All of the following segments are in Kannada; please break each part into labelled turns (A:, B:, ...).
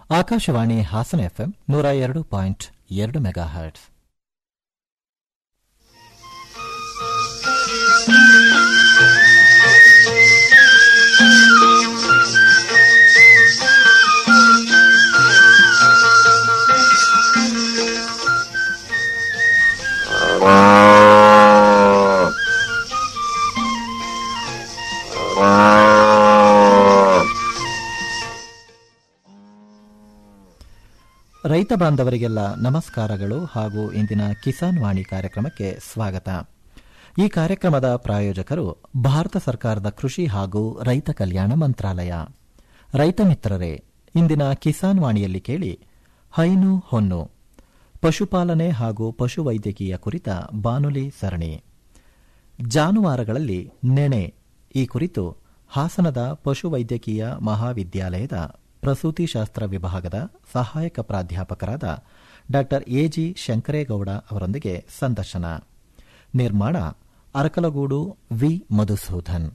A: ಆಕಾಶವಾಣಿ ಹಾಸನ ಎಫ್ಎಂ ನೂರ ಎರಡು ಪಾಯಿಂಟ್ ಎರಡು ಮೆಗಾ ಹರ್ಟ್ಸ್ ರೈತ ಬಾಂಧವರಿಗೆಲ್ಲ ನಮಸ್ಕಾರಗಳು ಹಾಗೂ ಇಂದಿನ ಕಿಸಾನ್ ವಾಣಿ ಕಾರ್ಯಕ್ರಮಕ್ಕೆ ಸ್ವಾಗತ ಈ ಕಾರ್ಯಕ್ರಮದ ಪ್ರಾಯೋಜಕರು ಭಾರತ ಸರ್ಕಾರದ ಕೃಷಿ ಹಾಗೂ ರೈತ ಕಲ್ಯಾಣ ಮಂತ್ರಾಲಯ ರೈತ ಮಿತ್ರರೇ ಇಂದಿನ ಕಿಸಾನ್ ವಾಣಿಯಲ್ಲಿ ಕೇಳಿ ಹೈನು ಹೊನ್ನು ಪಶುಪಾಲನೆ ಹಾಗೂ ಪಶುವೈದ್ಯಕೀಯ ಕುರಿತ ಬಾನುಲಿ ಸರಣಿ ಜಾನುವಾರುಗಳಲ್ಲಿ ನೆಣೆ ಈ ಕುರಿತು ಹಾಸನದ ಪಶುವೈದ್ಯಕೀಯ ಮಹಾವಿದ್ಯಾಲಯದ ಪ್ರಸೂತಿಶಾಸ್ತ್ರ ವಿಭಾಗದ ಸಹಾಯಕ ಪ್ರಾಧ್ಯಾಪಕರಾದ ಡಾ ಎಜಿ ಶಂಕರೇಗೌಡ ಅವರೊಂದಿಗೆ ಸಂದರ್ಶನ ನಿರ್ಮಾಣ ಅರಕಲಗೂಡು ವಿ ಮಧುಸೂದನ್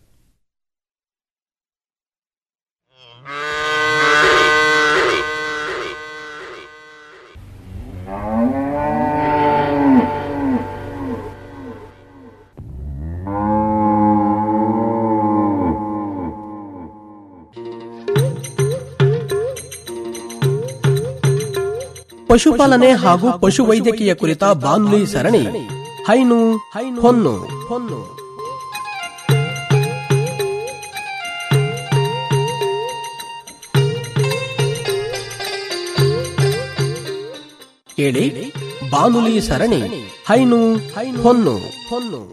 B: ಪಶುಪಾಲನೆ ಹಾಗೂ ಪಶುವೈದ್ಯಕೀಯ ಕುರಿತ ಬಾನುಲಿ ಸರಣಿ ಹೈನು ಹೊನ್ನು ಹೊನ್ನು ಕೇಳಿ ಬಾನುಲಿ ಸರಣಿ ಹೈನು ಹೊನ್ನು ಹೊನ್ನು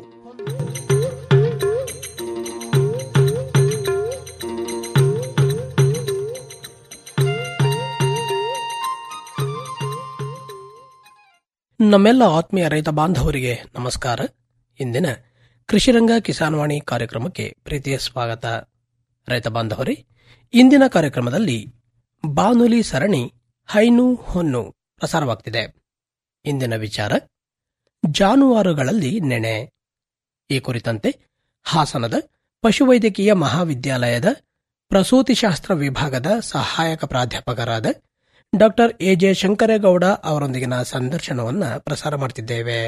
B: ನಮ್ಮೆಲ್ಲ ಆತ್ಮೀಯ ರೈತ ಬಾಂಧವರಿಗೆ ನಮಸ್ಕಾರ ಇಂದಿನ ಕೃಷಿರಂಗ ಕಿಸಾನ್ವಾಣಿ ಕಾರ್ಯಕ್ರಮಕ್ಕೆ ಪ್ರೀತಿಯ ಸ್ವಾಗತ ರೈತ ಬಾಂಧವರೇ ಇಂದಿನ ಕಾರ್ಯಕ್ರಮದಲ್ಲಿ ಬಾನುಲಿ ಸರಣಿ ಹೈನು ಹೊನ್ನು ಪ್ರಸಾರವಾಗ್ತಿದೆ ಇಂದಿನ ವಿಚಾರ ಜಾನುವಾರುಗಳಲ್ಲಿ ನೆಣೆ ಈ ಕುರಿತಂತೆ ಹಾಸನದ ಪಶುವೈದ್ಯಕೀಯ ಮಹಾವಿದ್ಯಾಲಯದ ಪ್ರಸೂತಿಶಾಸ್ತ್ರ ವಿಭಾಗದ ಸಹಾಯಕ ಪ್ರಾಧ್ಯಾಪಕರಾದ ಡಾಕ್ಟರ್ ಎಜೆ ಶಂಕರೇಗೌಡ ಅವರೊಂದಿಗಿನ ಸಂದರ್ಶನವನ್ನ ಪ್ರಸಾರ ಮಾಡ್ತಿದ್ದೇವೆ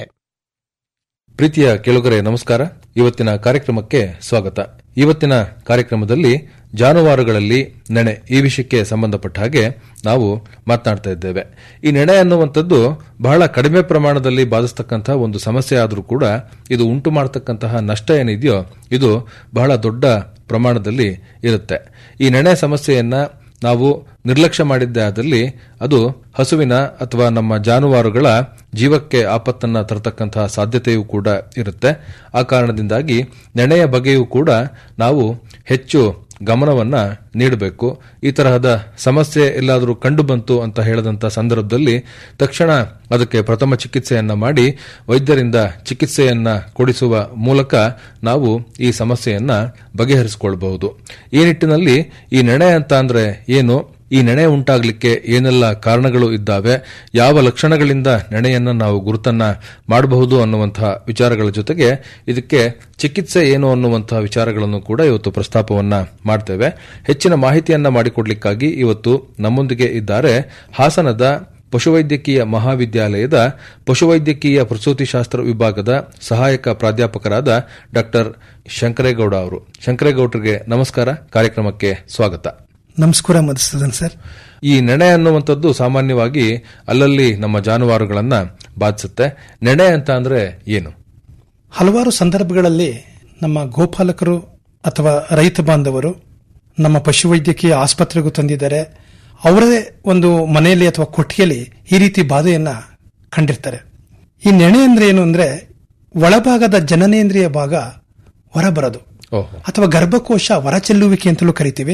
C: ಪ್ರೀತಿಯ ಕೇಳುಗರೆ ನಮಸ್ಕಾರ ಇವತ್ತಿನ ಕಾರ್ಯಕ್ರಮಕ್ಕೆ ಸ್ವಾಗತ ಇವತ್ತಿನ ಕಾರ್ಯಕ್ರಮದಲ್ಲಿ ಜಾನುವಾರುಗಳಲ್ಲಿ ನೆಣೆ ಈ ವಿಷಯಕ್ಕೆ ಸಂಬಂಧಪಟ್ಟ ಹಾಗೆ ನಾವು ಮಾತನಾಡ್ತಾ ಇದ್ದೇವೆ ಈ ನೆಣೆ ಅನ್ನುವಂಥದ್ದು ಬಹಳ ಕಡಿಮೆ ಪ್ರಮಾಣದಲ್ಲಿ ಬಾಧಿಸ್ತಕ್ಕಂತಹ ಒಂದು ಸಮಸ್ಯೆ ಆದರೂ ಕೂಡ ಇದು ಉಂಟು ಮಾಡತಕ್ಕಂತಹ ನಷ್ಟ ಏನಿದೆಯೋ ಇದು ಬಹಳ ದೊಡ್ಡ ಪ್ರಮಾಣದಲ್ಲಿ ಇರುತ್ತೆ ಈ ನೆಣೆ ಸಮಸ್ಯೆಯನ್ನ ನಾವು ನಿರ್ಲಕ್ಷ್ಯ ಮಾಡಿದ್ದೇ ಆದಲ್ಲಿ ಅದು ಹಸುವಿನ ಅಥವಾ ನಮ್ಮ ಜಾನುವಾರುಗಳ ಜೀವಕ್ಕೆ ಆಪತ್ತನ್ನ ತರತಕ್ಕಂತಹ ಸಾಧ್ಯತೆಯೂ ಕೂಡ ಇರುತ್ತೆ ಆ ಕಾರಣದಿಂದಾಗಿ ನೆನೆಯ ಬಗ್ಗೆಯೂ ಕೂಡ ನಾವು ಹೆಚ್ಚು ಗಮನವನ್ನ ನೀಡಬೇಕು ಈ ತರಹದ ಸಮಸ್ಯೆ ಎಲ್ಲಾದರೂ ಕಂಡು ಬಂತು ಅಂತ ಹೇಳದಂತ ಸಂದರ್ಭದಲ್ಲಿ ತಕ್ಷಣ ಅದಕ್ಕೆ ಪ್ರಥಮ ಚಿಕಿತ್ಸೆಯನ್ನ ಮಾಡಿ ವೈದ್ಯರಿಂದ ಚಿಕಿತ್ಸೆಯನ್ನ ಕೊಡಿಸುವ ಮೂಲಕ ನಾವು ಈ ಸಮಸ್ಯೆಯನ್ನ ಬಗೆಹರಿಸಿಕೊಳ್ಳಬಹುದು ಈ ನಿಟ್ಟಿನಲ್ಲಿ ಈ ನೆಣೆ ಅಂತ ಅಂದ್ರೆ ಏನು ಈ ನೆಣೆ ಉಂಟಾಗಲಿಕ್ಕೆ ಏನೆಲ್ಲ ಕಾರಣಗಳು ಇದ್ದಾವೆ ಯಾವ ಲಕ್ಷಣಗಳಿಂದ ನೆಣೆಯನ್ನ ನಾವು ಗುರುತನ್ನ ಮಾಡಬಹುದು ಅನ್ನುವಂತಹ ವಿಚಾರಗಳ ಜೊತೆಗೆ ಇದಕ್ಕೆ ಚಿಕಿತ್ಸೆ ಏನು ಅನ್ನುವಂತಹ ವಿಚಾರಗಳನ್ನು ಕೂಡ ಇವತ್ತು ಪ್ರಸ್ತಾಪವನ್ನ ಮಾಡ್ತೇವೆ ಹೆಚ್ಚಿನ ಮಾಹಿತಿಯನ್ನ ಮಾಡಿಕೊಡ್ಲಿಕ್ಕಾಗಿ ಇವತ್ತು ನಮ್ಮೊಂದಿಗೆ ಇದ್ದಾರೆ ಹಾಸನದ ಪಶುವೈದ್ಯಕೀಯ ಮಹಾವಿದ್ಯಾಲಯದ ಪಶುವೈದ್ಯಕೀಯ ಪ್ರಸೂತಿಶಾಸ್ತ್ರ ವಿಭಾಗದ ಸಹಾಯಕ ಪ್ರಾಧ್ಯಾಪಕರಾದ ಡಾಕ್ಟರ್ ಶಂಕರೇಗೌಡ ಅವರು ಶಂಕರೇಗೌಡರಿಗೆ ನಮಸ್ಕಾರ ಕಾರ್ಯಕ್ರಮಕ್ಕೆ ಸ್ವಾಗತ
D: ನಮಸ್ಕಾರ ಮಧುಸೂದನ್ ಸರ್
C: ಈ ನೆಣೆ ಅನ್ನುವಂಥದ್ದು ಸಾಮಾನ್ಯವಾಗಿ ಅಲ್ಲಲ್ಲಿ ನಮ್ಮ ಜಾನುವಾರುಗಳನ್ನ ಬಾಧಿಸುತ್ತೆ ನೆಣೆ ಅಂತ ಅಂದ್ರೆ ಏನು
D: ಹಲವಾರು ಸಂದರ್ಭಗಳಲ್ಲಿ ನಮ್ಮ ಗೋಪಾಲಕರು ಅಥವಾ ರೈತ ಬಾಂಧವರು ನಮ್ಮ ಪಶುವೈದ್ಯಕೀಯ ಆಸ್ಪತ್ರೆಗೂ ತಂದಿದ್ದಾರೆ ಅವರದೇ ಒಂದು ಮನೆಯಲ್ಲಿ ಅಥವಾ ಕೊಟ್ಟಿಗೆಯಲ್ಲಿ ಈ ರೀತಿ ಬಾಧೆಯನ್ನ ಕಂಡಿರ್ತಾರೆ ಈ ನೆಣೆ ಅಂದ್ರೆ ಏನು ಅಂದ್ರೆ ಒಳಭಾಗದ ಜನನೇಂದ್ರಿಯ ಭಾಗ ಹೊರಬರೋದು
C: ಓಹೋ
D: ಅಥವಾ ಗರ್ಭಕೋಶ ಹೊರಚೆಲ್ಲುವಿಕೆ ಅಂತಲೂ ಕರಿತೀವಿ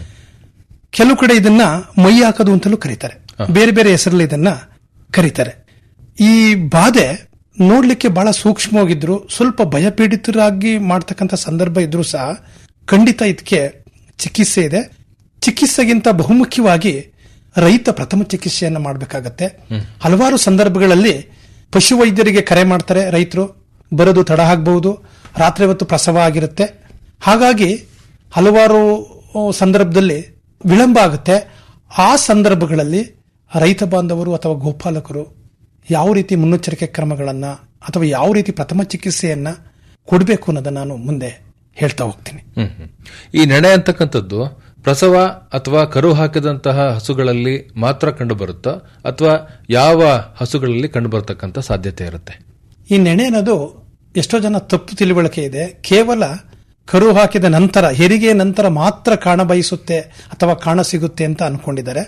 D: ಕೆಲವು ಕಡೆ ಇದನ್ನ ಮೈ ಹಾಕೋದು ಅಂತಲೂ ಕರೀತಾರೆ ಬೇರೆ ಬೇರೆ ಹೆಸರಲ್ಲಿ ಇದನ್ನ ಕರೀತಾರೆ ಈ ಬಾಧೆ ನೋಡ್ಲಿಕ್ಕೆ ಬಹಳ ಸೂಕ್ಷ್ಮವಾಗಿದ್ರು ಸ್ವಲ್ಪ ಭಯಪೀಡಿತರಾಗಿ ಮಾಡ್ತಕ್ಕಂಥ ಸಂದರ್ಭ ಇದ್ರೂ ಸಹ ಖಂಡಿತ ಇದಕ್ಕೆ ಚಿಕಿತ್ಸೆ ಇದೆ ಚಿಕಿತ್ಸೆಗಿಂತ ಬಹುಮುಖ್ಯವಾಗಿ ರೈತ ಪ್ರಥಮ ಚಿಕಿತ್ಸೆಯನ್ನ ಮಾಡಬೇಕಾಗತ್ತೆ ಹಲವಾರು ಸಂದರ್ಭಗಳಲ್ಲಿ ಪಶುವೈದ್ಯರಿಗೆ ಕರೆ ಮಾಡ್ತಾರೆ ರೈತರು ಬರೋದು ತಡ ಆಗಬಹುದು ರಾತ್ರಿ ಹೊತ್ತು ಪ್ರಸವ ಆಗಿರುತ್ತೆ ಹಾಗಾಗಿ ಹಲವಾರು ಸಂದರ್ಭದಲ್ಲಿ ವಿಳಂಬ ಆಗುತ್ತೆ ಆ ಸಂದರ್ಭಗಳಲ್ಲಿ ರೈತ ಬಾಂಧವರು ಅಥವಾ ಗೋಪಾಲಕರು ಯಾವ ರೀತಿ ಮುನ್ನೆಚ್ಚರಿಕೆ ಕ್ರಮಗಳನ್ನ ಅಥವಾ ಯಾವ ರೀತಿ ಪ್ರಥಮ ಚಿಕಿತ್ಸೆಯನ್ನ ಕೊಡಬೇಕು ಅನ್ನೋದನ್ನ ನಾನು ಮುಂದೆ ಹೇಳ್ತಾ ಹೋಗ್ತೀನಿ
C: ಹ್ಮ್ ಹ್ಮ್. ಈ ನೆನೆ ಅಂತಕ್ಕಂಥದ್ದು ಪ್ರಸವ ಅಥವಾ ಕರು ಹಾಕಿದಂತಹ ಹಸುಗಳಲ್ಲಿ ಮಾತ್ರ ಕಂಡು ಬರುತ್ತಾ ಅಥವಾ ಯಾವ ಹಸುಗಳಲ್ಲಿ ಕಂಡು ಬರತಕ್ಕಂಥ ಸಾಧ್ಯತೆ ಇರುತ್ತೆ
D: ಈ ನೆನೆ ಅನ್ನೋದು ಎಷ್ಟೋ ಜನ ತಪ್ಪು ತಿಳುವಳಿಕೆ ಇದೆ ಕೇವಲ ಕರು ಹಾಕಿದ ನಂತರ ಹೆರಿಗೆ ನಂತರ ಮಾತ್ರ ಕಾಣ ಬಯಸುತ್ತೆ ಅಥವಾ ಕಾಣ ಸಿಗುತ್ತೆ ಅಂತ ಅನ್ಕೊಂಡಿದ್ದಾರೆ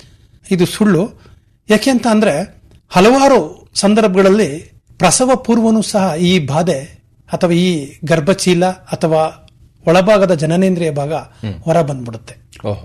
D: ಇದು ಸುಳ್ಳು ಯಾಕೆ ಅಂತ ಅಂದ್ರೆ ಹಲವಾರು ಸಂದರ್ಭಗಳಲ್ಲಿ ಪ್ರಸವ ಪೂರ್ವನೂ ಸಹ ಈ ಬಾಧೆ ಅಥವಾ ಈ ಗರ್ಭಚೀಲ ಅಥವಾ ಒಳಭಾಗದ ಜನನೇಂದ್ರಿಯ ಭಾಗ ಹೊರ ಬಂದ್ಬಿಡುತ್ತೆ
C: ಓಹೋ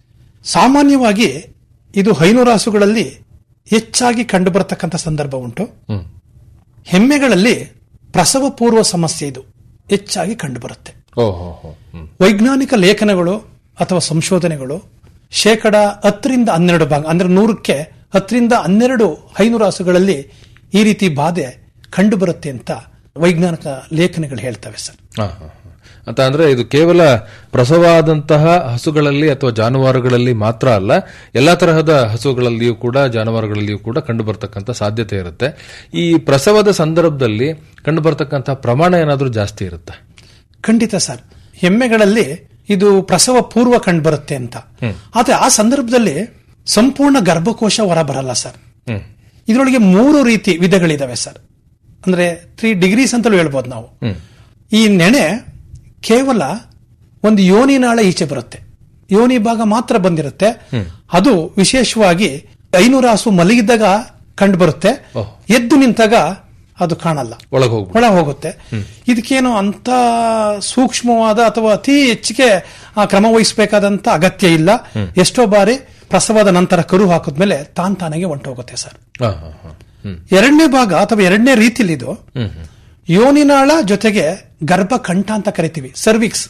D: ಸಾಮಾನ್ಯವಾಗಿ ಇದು ಹೈನುರಾಸುಗಳಲ್ಲಿ ಹೆಚ್ಚಾಗಿ ಕಂಡುಬರತಕ್ಕಂಥ ಸಂದರ್ಭ ಉಂಟು
C: ಹ್ಮ್
D: ಹೆಮ್ಮೆಗಳಲ್ಲಿ ಪ್ರಸವ ಪೂರ್ವ ಸಮಸ್ಯೆ ಇದು ಹೆಚ್ಚಾಗಿ ಕಂಡುಬರುತ್ತೆ
C: ಓಹೋ ಹೋ. ಹ್ಮ್
D: ವೈಜ್ಞಾನಿಕ ಲೇಖನಗಳು ಅಥವಾ ಸಂಶೋಧನೆಗಳು ಶೇಕಡ ಹತ್ತರಿಂದ ಹನ್ನೆರಡು ಭಾಗ ಅಂದ್ರೆ ನೂರಕ್ಕೆ ಹತ್ತರಿಂದ ಹನ್ನೆರಡು ಹೈನುರಾಸುಗಳಲ್ಲಿ ಈ ರೀತಿ ಬಾಧೆ ಕಂಡುಬರುತ್ತೆ ಅಂತ ವೈಜ್ಞಾನಿಕ ಲೇಖನಗಳು ಹೇಳ್ತವೆ ಸರ್
C: ಹಾ, ಹಾ, ಹಾ. ಅಂತ ಅಂದ್ರೆ ಇದು ಕೇವಲ ಪ್ರಸವ ಆದಂತಹ ಹಸುಗಳಲ್ಲಿ ಅಥವಾ ಜಾನುವಾರುಗಳಲ್ಲಿ ಮಾತ್ರ ಅಲ್ಲ ಎಲ್ಲಾ ತರಹದ ಹಸುಗಳಲ್ಲಿಯೂ ಕೂಡ ಜಾನುವಾರುಗಳಲ್ಲಿಯೂ ಕೂಡ ಕಂಡು ಬರ್ತಕ್ಕಂಥ ಸಾಧ್ಯತೆ ಇರುತ್ತೆ ಈ ಪ್ರಸವದ ಸಂದರ್ಭದಲ್ಲಿ ಕಂಡು ಬರ್ತಕ್ಕಂಥ ಪ್ರಮಾಣ ಏನಾದ್ರೂ ಜಾಸ್ತಿ ಇರುತ್ತೆ
D: ಖಂಡಿತ ಸರ್ ಎಮ್ಮೆಗಳಲ್ಲಿ ಇದು ಪ್ರಸವ ಪೂರ್ವ ಕಂಡುಬರುತ್ತೆ ಅಂತ ಆದ್ರೆ ಆ ಸಂದರ್ಭದಲ್ಲಿ ಸಂಪೂರ್ಣ ಗರ್ಭಕೋಶ ಹೊರ ಬರಲ್ಲ ಸರ್
C: ಹ್ಮ್
D: ಇದರೊಳಗೆ ಮೂರು ರೀತಿ ವಿಧಗಳಿದಾವೆ ಸರ್ ಅಂದ್ರೆ ತ್ರೀ ಡಿಗ್ರೀಸ್ ಅಂತಲೂ ಹೇಳ್ಬೋದು ನಾವು
C: ಹ್ಮ್
D: ಈ ನೆನೆ ಕೇವಲ ಒಂದು ಯೋನಿನಾಳ ಈಚೆ ಬರುತ್ತೆ ಯೋನಿ ಭಾಗ ಮಾತ್ರ ಬಂದಿರುತ್ತೆ ಅದು ವಿಶೇಷವಾಗಿ ಐನೂರು ಹಸು ಮಲಗಿದ್ದಾಗ ಕಂಡು ಬರುತ್ತೆ
C: ಓಹ್.
D: ಎದ್ದು ನಿಂತಾಗ ಅದು ಕಾಣಲ್ಲ
C: ಒಳಗೆ ಹೋಗ್ಬಿಡು
D: ಒಳ ಹೋಗುತ್ತೆ ಇದಕ್ಕೇನು ಅಂತ ಸೂಕ್ಷ್ಮವಾದ ಅಥವಾ ಅತಿ ಹೆಚ್ಚಿಗೆ ಆ, ಕ್ರಮ ವಹಿಸಬೇಕಾದಂತ ಅಗತ್ಯ ಇಲ್ಲ ಎಷ್ಟೋ ಬಾರಿ ಪ್ರಸವದ ನಂತರ ಕರು ಹಾಕಿದ್ಮೇಲೆ ತಾನ್ ತಾನಾಗೆ ಹೊಂಟೋಗುತ್ತೆ ಸರ್
C: ಹಾ, ಹಾ, ಹಾ. ಹ್ಮ್
D: ಎರಡನೇ ಭಾಗ ಅಥವಾ ಎರಡನೇ ರೀತಿಲಿ ಇದು
C: ಹ್ಮ್ ಹ್ಮ್
D: ಯೋನಿನಾಳ ಜೊತೆಗೆ ಗರ್ಭಕಂಠ ಅಂತ ಕರಿತೀವಿ ಸರ್ವಿಕ್ಸ್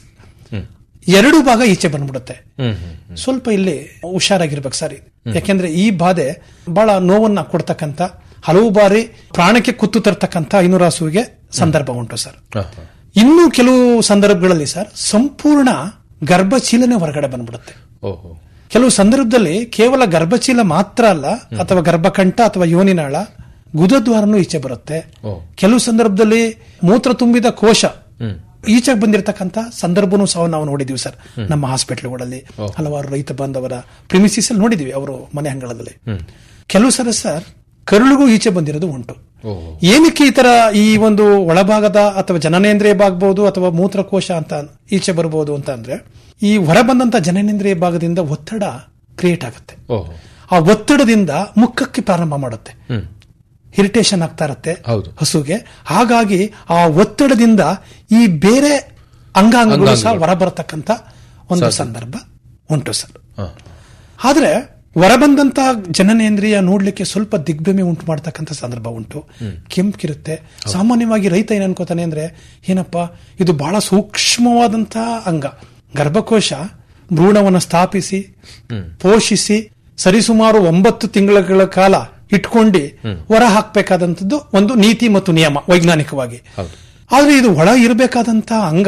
D: ಎರಡು ಭಾಗ ಈಚೆ ಬಂದ್ಬಿಡುತ್ತೆ
C: ಹ್ಮ್ ಹ್ಮ್
D: ಸ್ವಲ್ಪ ಇಲ್ಲಿ ಹುಷಾರಾಗಿರ್ಬೇಕು ಸರ್ ಯಾಕೆಂದ್ರೆ ಈ ಬಾಧೆ ಬಹಳ ನೋವನ್ನ ಕೊಡ್ತಕ್ಕಂತ ಹಲವು ಬಾರಿ ಪ್ರಾಣಕ್ಕೆ ಕುತ್ತು ತರ್ತಕ್ಕಂತ ಐನೂರಾಸುವಿಗೆ ಸಂದರ್ಭ ಉಂಟು ಸರ್
C: ಹಾ, ಹಾ.
D: ಇನ್ನು ಕೆಲವು ಸಂದರ್ಭಗಳಲ್ಲಿ ಸರ್ ಸಂಪೂರ್ಣ ಗರ್ಭಚೀಲನೆ ಹೊರಗಡೆ ಬಂದ್ಬಿಡುತ್ತೆ
C: ಓಹೋ
D: ಕೆಲವು ಸಂದರ್ಭದಲ್ಲಿ ಕೇವಲ ಗರ್ಭಚೀಲ ಮಾತ್ರ ಅಲ್ಲ ಅಥವಾ ಗರ್ಭಕಂಠ ಅಥವಾ ಯೋನಿನಾಳ ಗುದದ್ವಾರನೂ ಈಚೆ ಬರುತ್ತೆ
C: ಓ.
D: ಕೆಲವು ಸಂದರ್ಭದಲ್ಲಿ ಮೂತ್ರ ತುಂಬಿದ ಕೋಶ
C: ಹ್ಮ್
D: ಈಚೆಗೆ ಬಂದಿರತಕ್ಕಂತ ಸಂದರ್ಭನೂ ಸಹ ನಾವು ನೋಡಿದೀವಿ ಸರ್ ನಮ್ಮ ಹಾಸ್ಪಿಟ್ಲ್ಗಳಲ್ಲಿ ಹಲವಾರು ರೈತ ಬಾಂಧವರ ಪ್ರಿಮಿಸಿಸ್ ಅಲ್ಲಿ ನೋಡಿದೀವಿ ಅವರು ಮನೆ ಅಂಗಳದಲ್ಲಿ ಕೆಲವು ಸಲ ಸರ್ ಕರುಳಿಗೂ ಈಚೆ ಬಂದಿರೋದು ಉಂಟು
C: ಓಹೋ
D: ಏನಕ್ಕೆ ಈ ತರ ಈ ಒಂದು ಒಳಭಾಗದ ಅಥವಾ ಜನನೇಂದ್ರಿಯ ಭಾಗಬಹುದು ಅಥವಾ ಮೂತ್ರಕೋಶ ಅಂತ ಈಚೆ ಬರಬಹುದು ಅಂತ ಅಂದ್ರೆ ಈ ಹೊರ ಬಂದಂತ ಜನನೇಂದ್ರಿಯ ಭಾಗದಿಂದ ಒತ್ತಡ ಕ್ರಿಯೇಟ್ ಆಗುತ್ತೆ
C: ಓಹೋ
D: ಆ ಒತ್ತಡದಿಂದ ಮುಖಕ್ಕೆ ಪ್ರಾರಂಭ ಮಾಡುತ್ತೆ
C: ಹ್ಮ್
D: ಇರಿಟೇಷನ್ ಆಗ್ತಾ ಇರುತ್ತೆ
C: ಹೌದು.
D: ಹಸುಗೆ ಹಾಗಾಗಿ ಆ ಒತ್ತಡದಿಂದ ಈ ಬೇರೆ ಅಂಗಾಂಗಗಳು ಸಹ ಹೊರಬರತಕ್ಕಂತ ಒಂದು ಸಂದರ್ಭ ಉಂಟು ಸರ್
C: ಹಾ.
D: ಆದ್ರೆ ಹೊರಬಂದಂತ ಜನನೇಂದ್ರಿಯ ನೋಡ್ಲಿಕ್ಕೆ ಸ್ವಲ್ಪ ದಿಗ್ಭ್ರಮೆ ಉಂಟು ಮಾಡ್ತಕ್ಕಂಥ ಸಂದರ್ಭ ಉಂಟು ಕೆಂಪ್ಕಿರುತ್ತೆ ಸಾಮಾನ್ಯವಾಗಿ ರೈತ ಏನ್ ಅನ್ಕೋತಾನೆ ಅಂದ್ರೆ ಏನಪ್ಪ ಇದು ಬಹಳ ಸೂಕ್ಷ್ಮವಾದಂತಹ ಅಂಗ ಗರ್ಭಕೋಶ ಭ್ರೂಣವನ್ನು ಸ್ಥಾಪಿಸಿ ಪೋಷಿಸಿ ಸರಿಸುಮಾರು ಒಂಬತ್ತು ತಿಂಗಳ ಕಾಲ ಇಟ್ಕೊಂಡು ಹೊರ ಹಾಕ್ಬೇಕಾದಂಥದ್ದು ಒಂದು ನೀತಿ ಮತ್ತು ನಿಯಮ ವೈಜ್ಞಾನಿಕವಾಗಿ
C: ಹೌದು.
D: ಆದ್ರೆ ಇದು ಒಳ ಇರಬೇಕಾದಂತ ಅಂಗ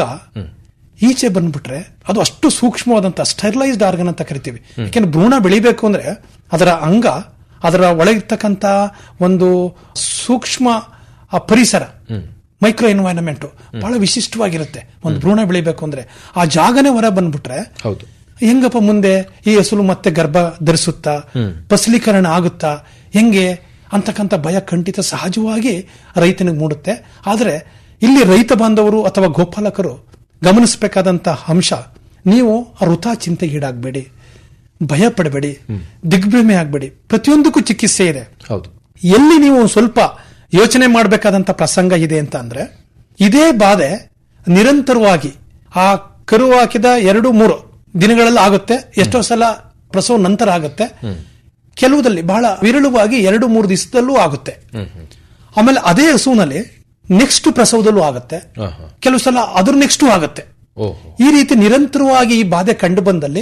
D: ಈಚೆ ಬಂದ್ಬಿಟ್ರೆ ಅದು ಅಷ್ಟು ಸೂಕ್ಷ್ಮವಾದಂತ ಸ್ಟೆರಿಲೈಸ್ಡ್ ಆರ್ಗನ್ ಅಂತ ಕರಿತೀವಿ ಯಾಕೆಂದ್ರೆ ಭ್ರೂಣ ಬೆಳಿಬೇಕು ಅಂದ್ರೆ ಅದರ ಅಂಗ ಅದರ ಒಳಗಿರ್ತಕ್ಕಂತ ಒಂದು ಸೂಕ್ಷ್ಮ ಆ ಪರಿಸರ ಮೈಕ್ರೋ ಎನ್ವೈರನ್ಮೆಂಟ್ ಬಹಳ ವಿಶಿಷ್ಟವಾಗಿರುತ್ತೆ ಒಂದು ಭ್ರೂಣ ಬೆಳಿಬೇಕು ಅಂದ್ರೆ ಆ ಜಾಗನೇ ಹೊರ ಬಂದ್ಬಿಟ್ರೆ
C: ಹೌದು
D: ಹೆಂಗಪ್ಪ ಮುಂದೆ ಈ ಹಸುಲು ಮತ್ತೆ ಗರ್ಭ ಧರಿಸುತ್ತಾ ಫಸಲೀಕರಣ ಆಗುತ್ತಾ ಹೆಂಗೆ ಅಂತಕ್ಕಂಥ ಭಯ ಖಂಡಿತ ಸಹಜವಾಗಿ ರೈತನಿಗೆ ಮೂಡುತ್ತೆ ಆದರೆ ಇಲ್ಲಿ ರೈತ ಬಾಂಧವರು ಅಥವಾ ಗೋಪಾಲಕರು ಗಮನಿಸಬೇಕಾದಂತ ಅಂಶ ನೀವು ಆ ವೃಥಾ ಚಿಂತೆಗೀಡಾಗಬೇಡಿ ಭಯ ಪಡಬೇಡಿ ದಿಗ್ಭ್ರಮೆ ಆಗಬೇಡಿ ಪ್ರತಿಯೊಂದಕ್ಕೂ ಚಿಕಿತ್ಸೆ ಇದೆ
C: ಹೌದು
D: ಎಲ್ಲಿ ನೀವು ಸ್ವಲ್ಪ ಯೋಚನೆ ಮಾಡಬೇಕಾದಂತ ಪ್ರಸಂಗ ಇದೆ ಅಂತ ಅಂದ್ರೆ ಇದೇ ಬಾಧೆ ನಿರಂತರವಾಗಿ ಆ ಕರು ಹಾಕಿದ ಎರಡು ಮೂರು ದಿನಗಳಲ್ಲಿ ಆಗುತ್ತೆ ಎಷ್ಟೋ ಸಲ ಪ್ರಸವ ನಂತರ ಆಗುತ್ತೆ ಕೆಲವುದಲ್ಲಿ ಬಹಳ ವಿರಳವಾಗಿ ಎರಡು ಮೂರು ದಿವಸದಲ್ಲೂ ಆಗುತ್ತೆ ಆಮೇಲೆ ಅದೇ ಹಸುವಿನಲ್ಲಿ ನೆಕ್ಸ್ಟ್ ಪ್ರಸವದಲ್ಲೂ ಆಗುತ್ತೆ
C: ಹಾ, ಹಾ.
D: ಕೆಲವು ಸಲ ಅದ್ರ ನೆಕ್ಸ್ಟ್ ಆಗುತ್ತೆ
C: ಓಹೋ
D: ಈ ರೀತಿ ನಿರಂತರವಾಗಿ ಈ ಬಾಧೆ ಕಂಡು ಬಂದಲ್ಲಿ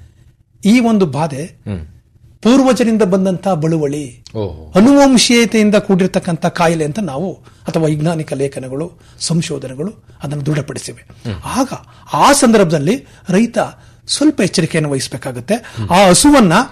D: ಈ ಒಂದು ಬಾಧೆ ಪೂರ್ವಜರಿಂದ ಬಂದಂತಹ ಬಳುವಳಿ
C: ಓಹೋ
D: ಅನುವಂಶೀಯತೆಯಿಂದ ಕೂಡಿರ್ತಕ್ಕಂಥ ಕಾಯಿಲೆ ಅಂತ ನಾವು ಅಥವಾ ವೈಜ್ಞಾನಿಕ ಲೇಖನಗಳು ಸಂಶೋಧನೆಗಳು ಅದನ್ನು ದೃಢಪಡಿಸಿವೆ ಆಗ ಆ ಸಂದರ್ಭದಲ್ಲಿ ರೈತ ಸ್ವಲ್ಪ ಎಚ್ಚರಿಕೆಯನ್ನು ವಹಿಸಬೇಕಾಗುತ್ತೆ ಆ ಹಸುವನ್ನ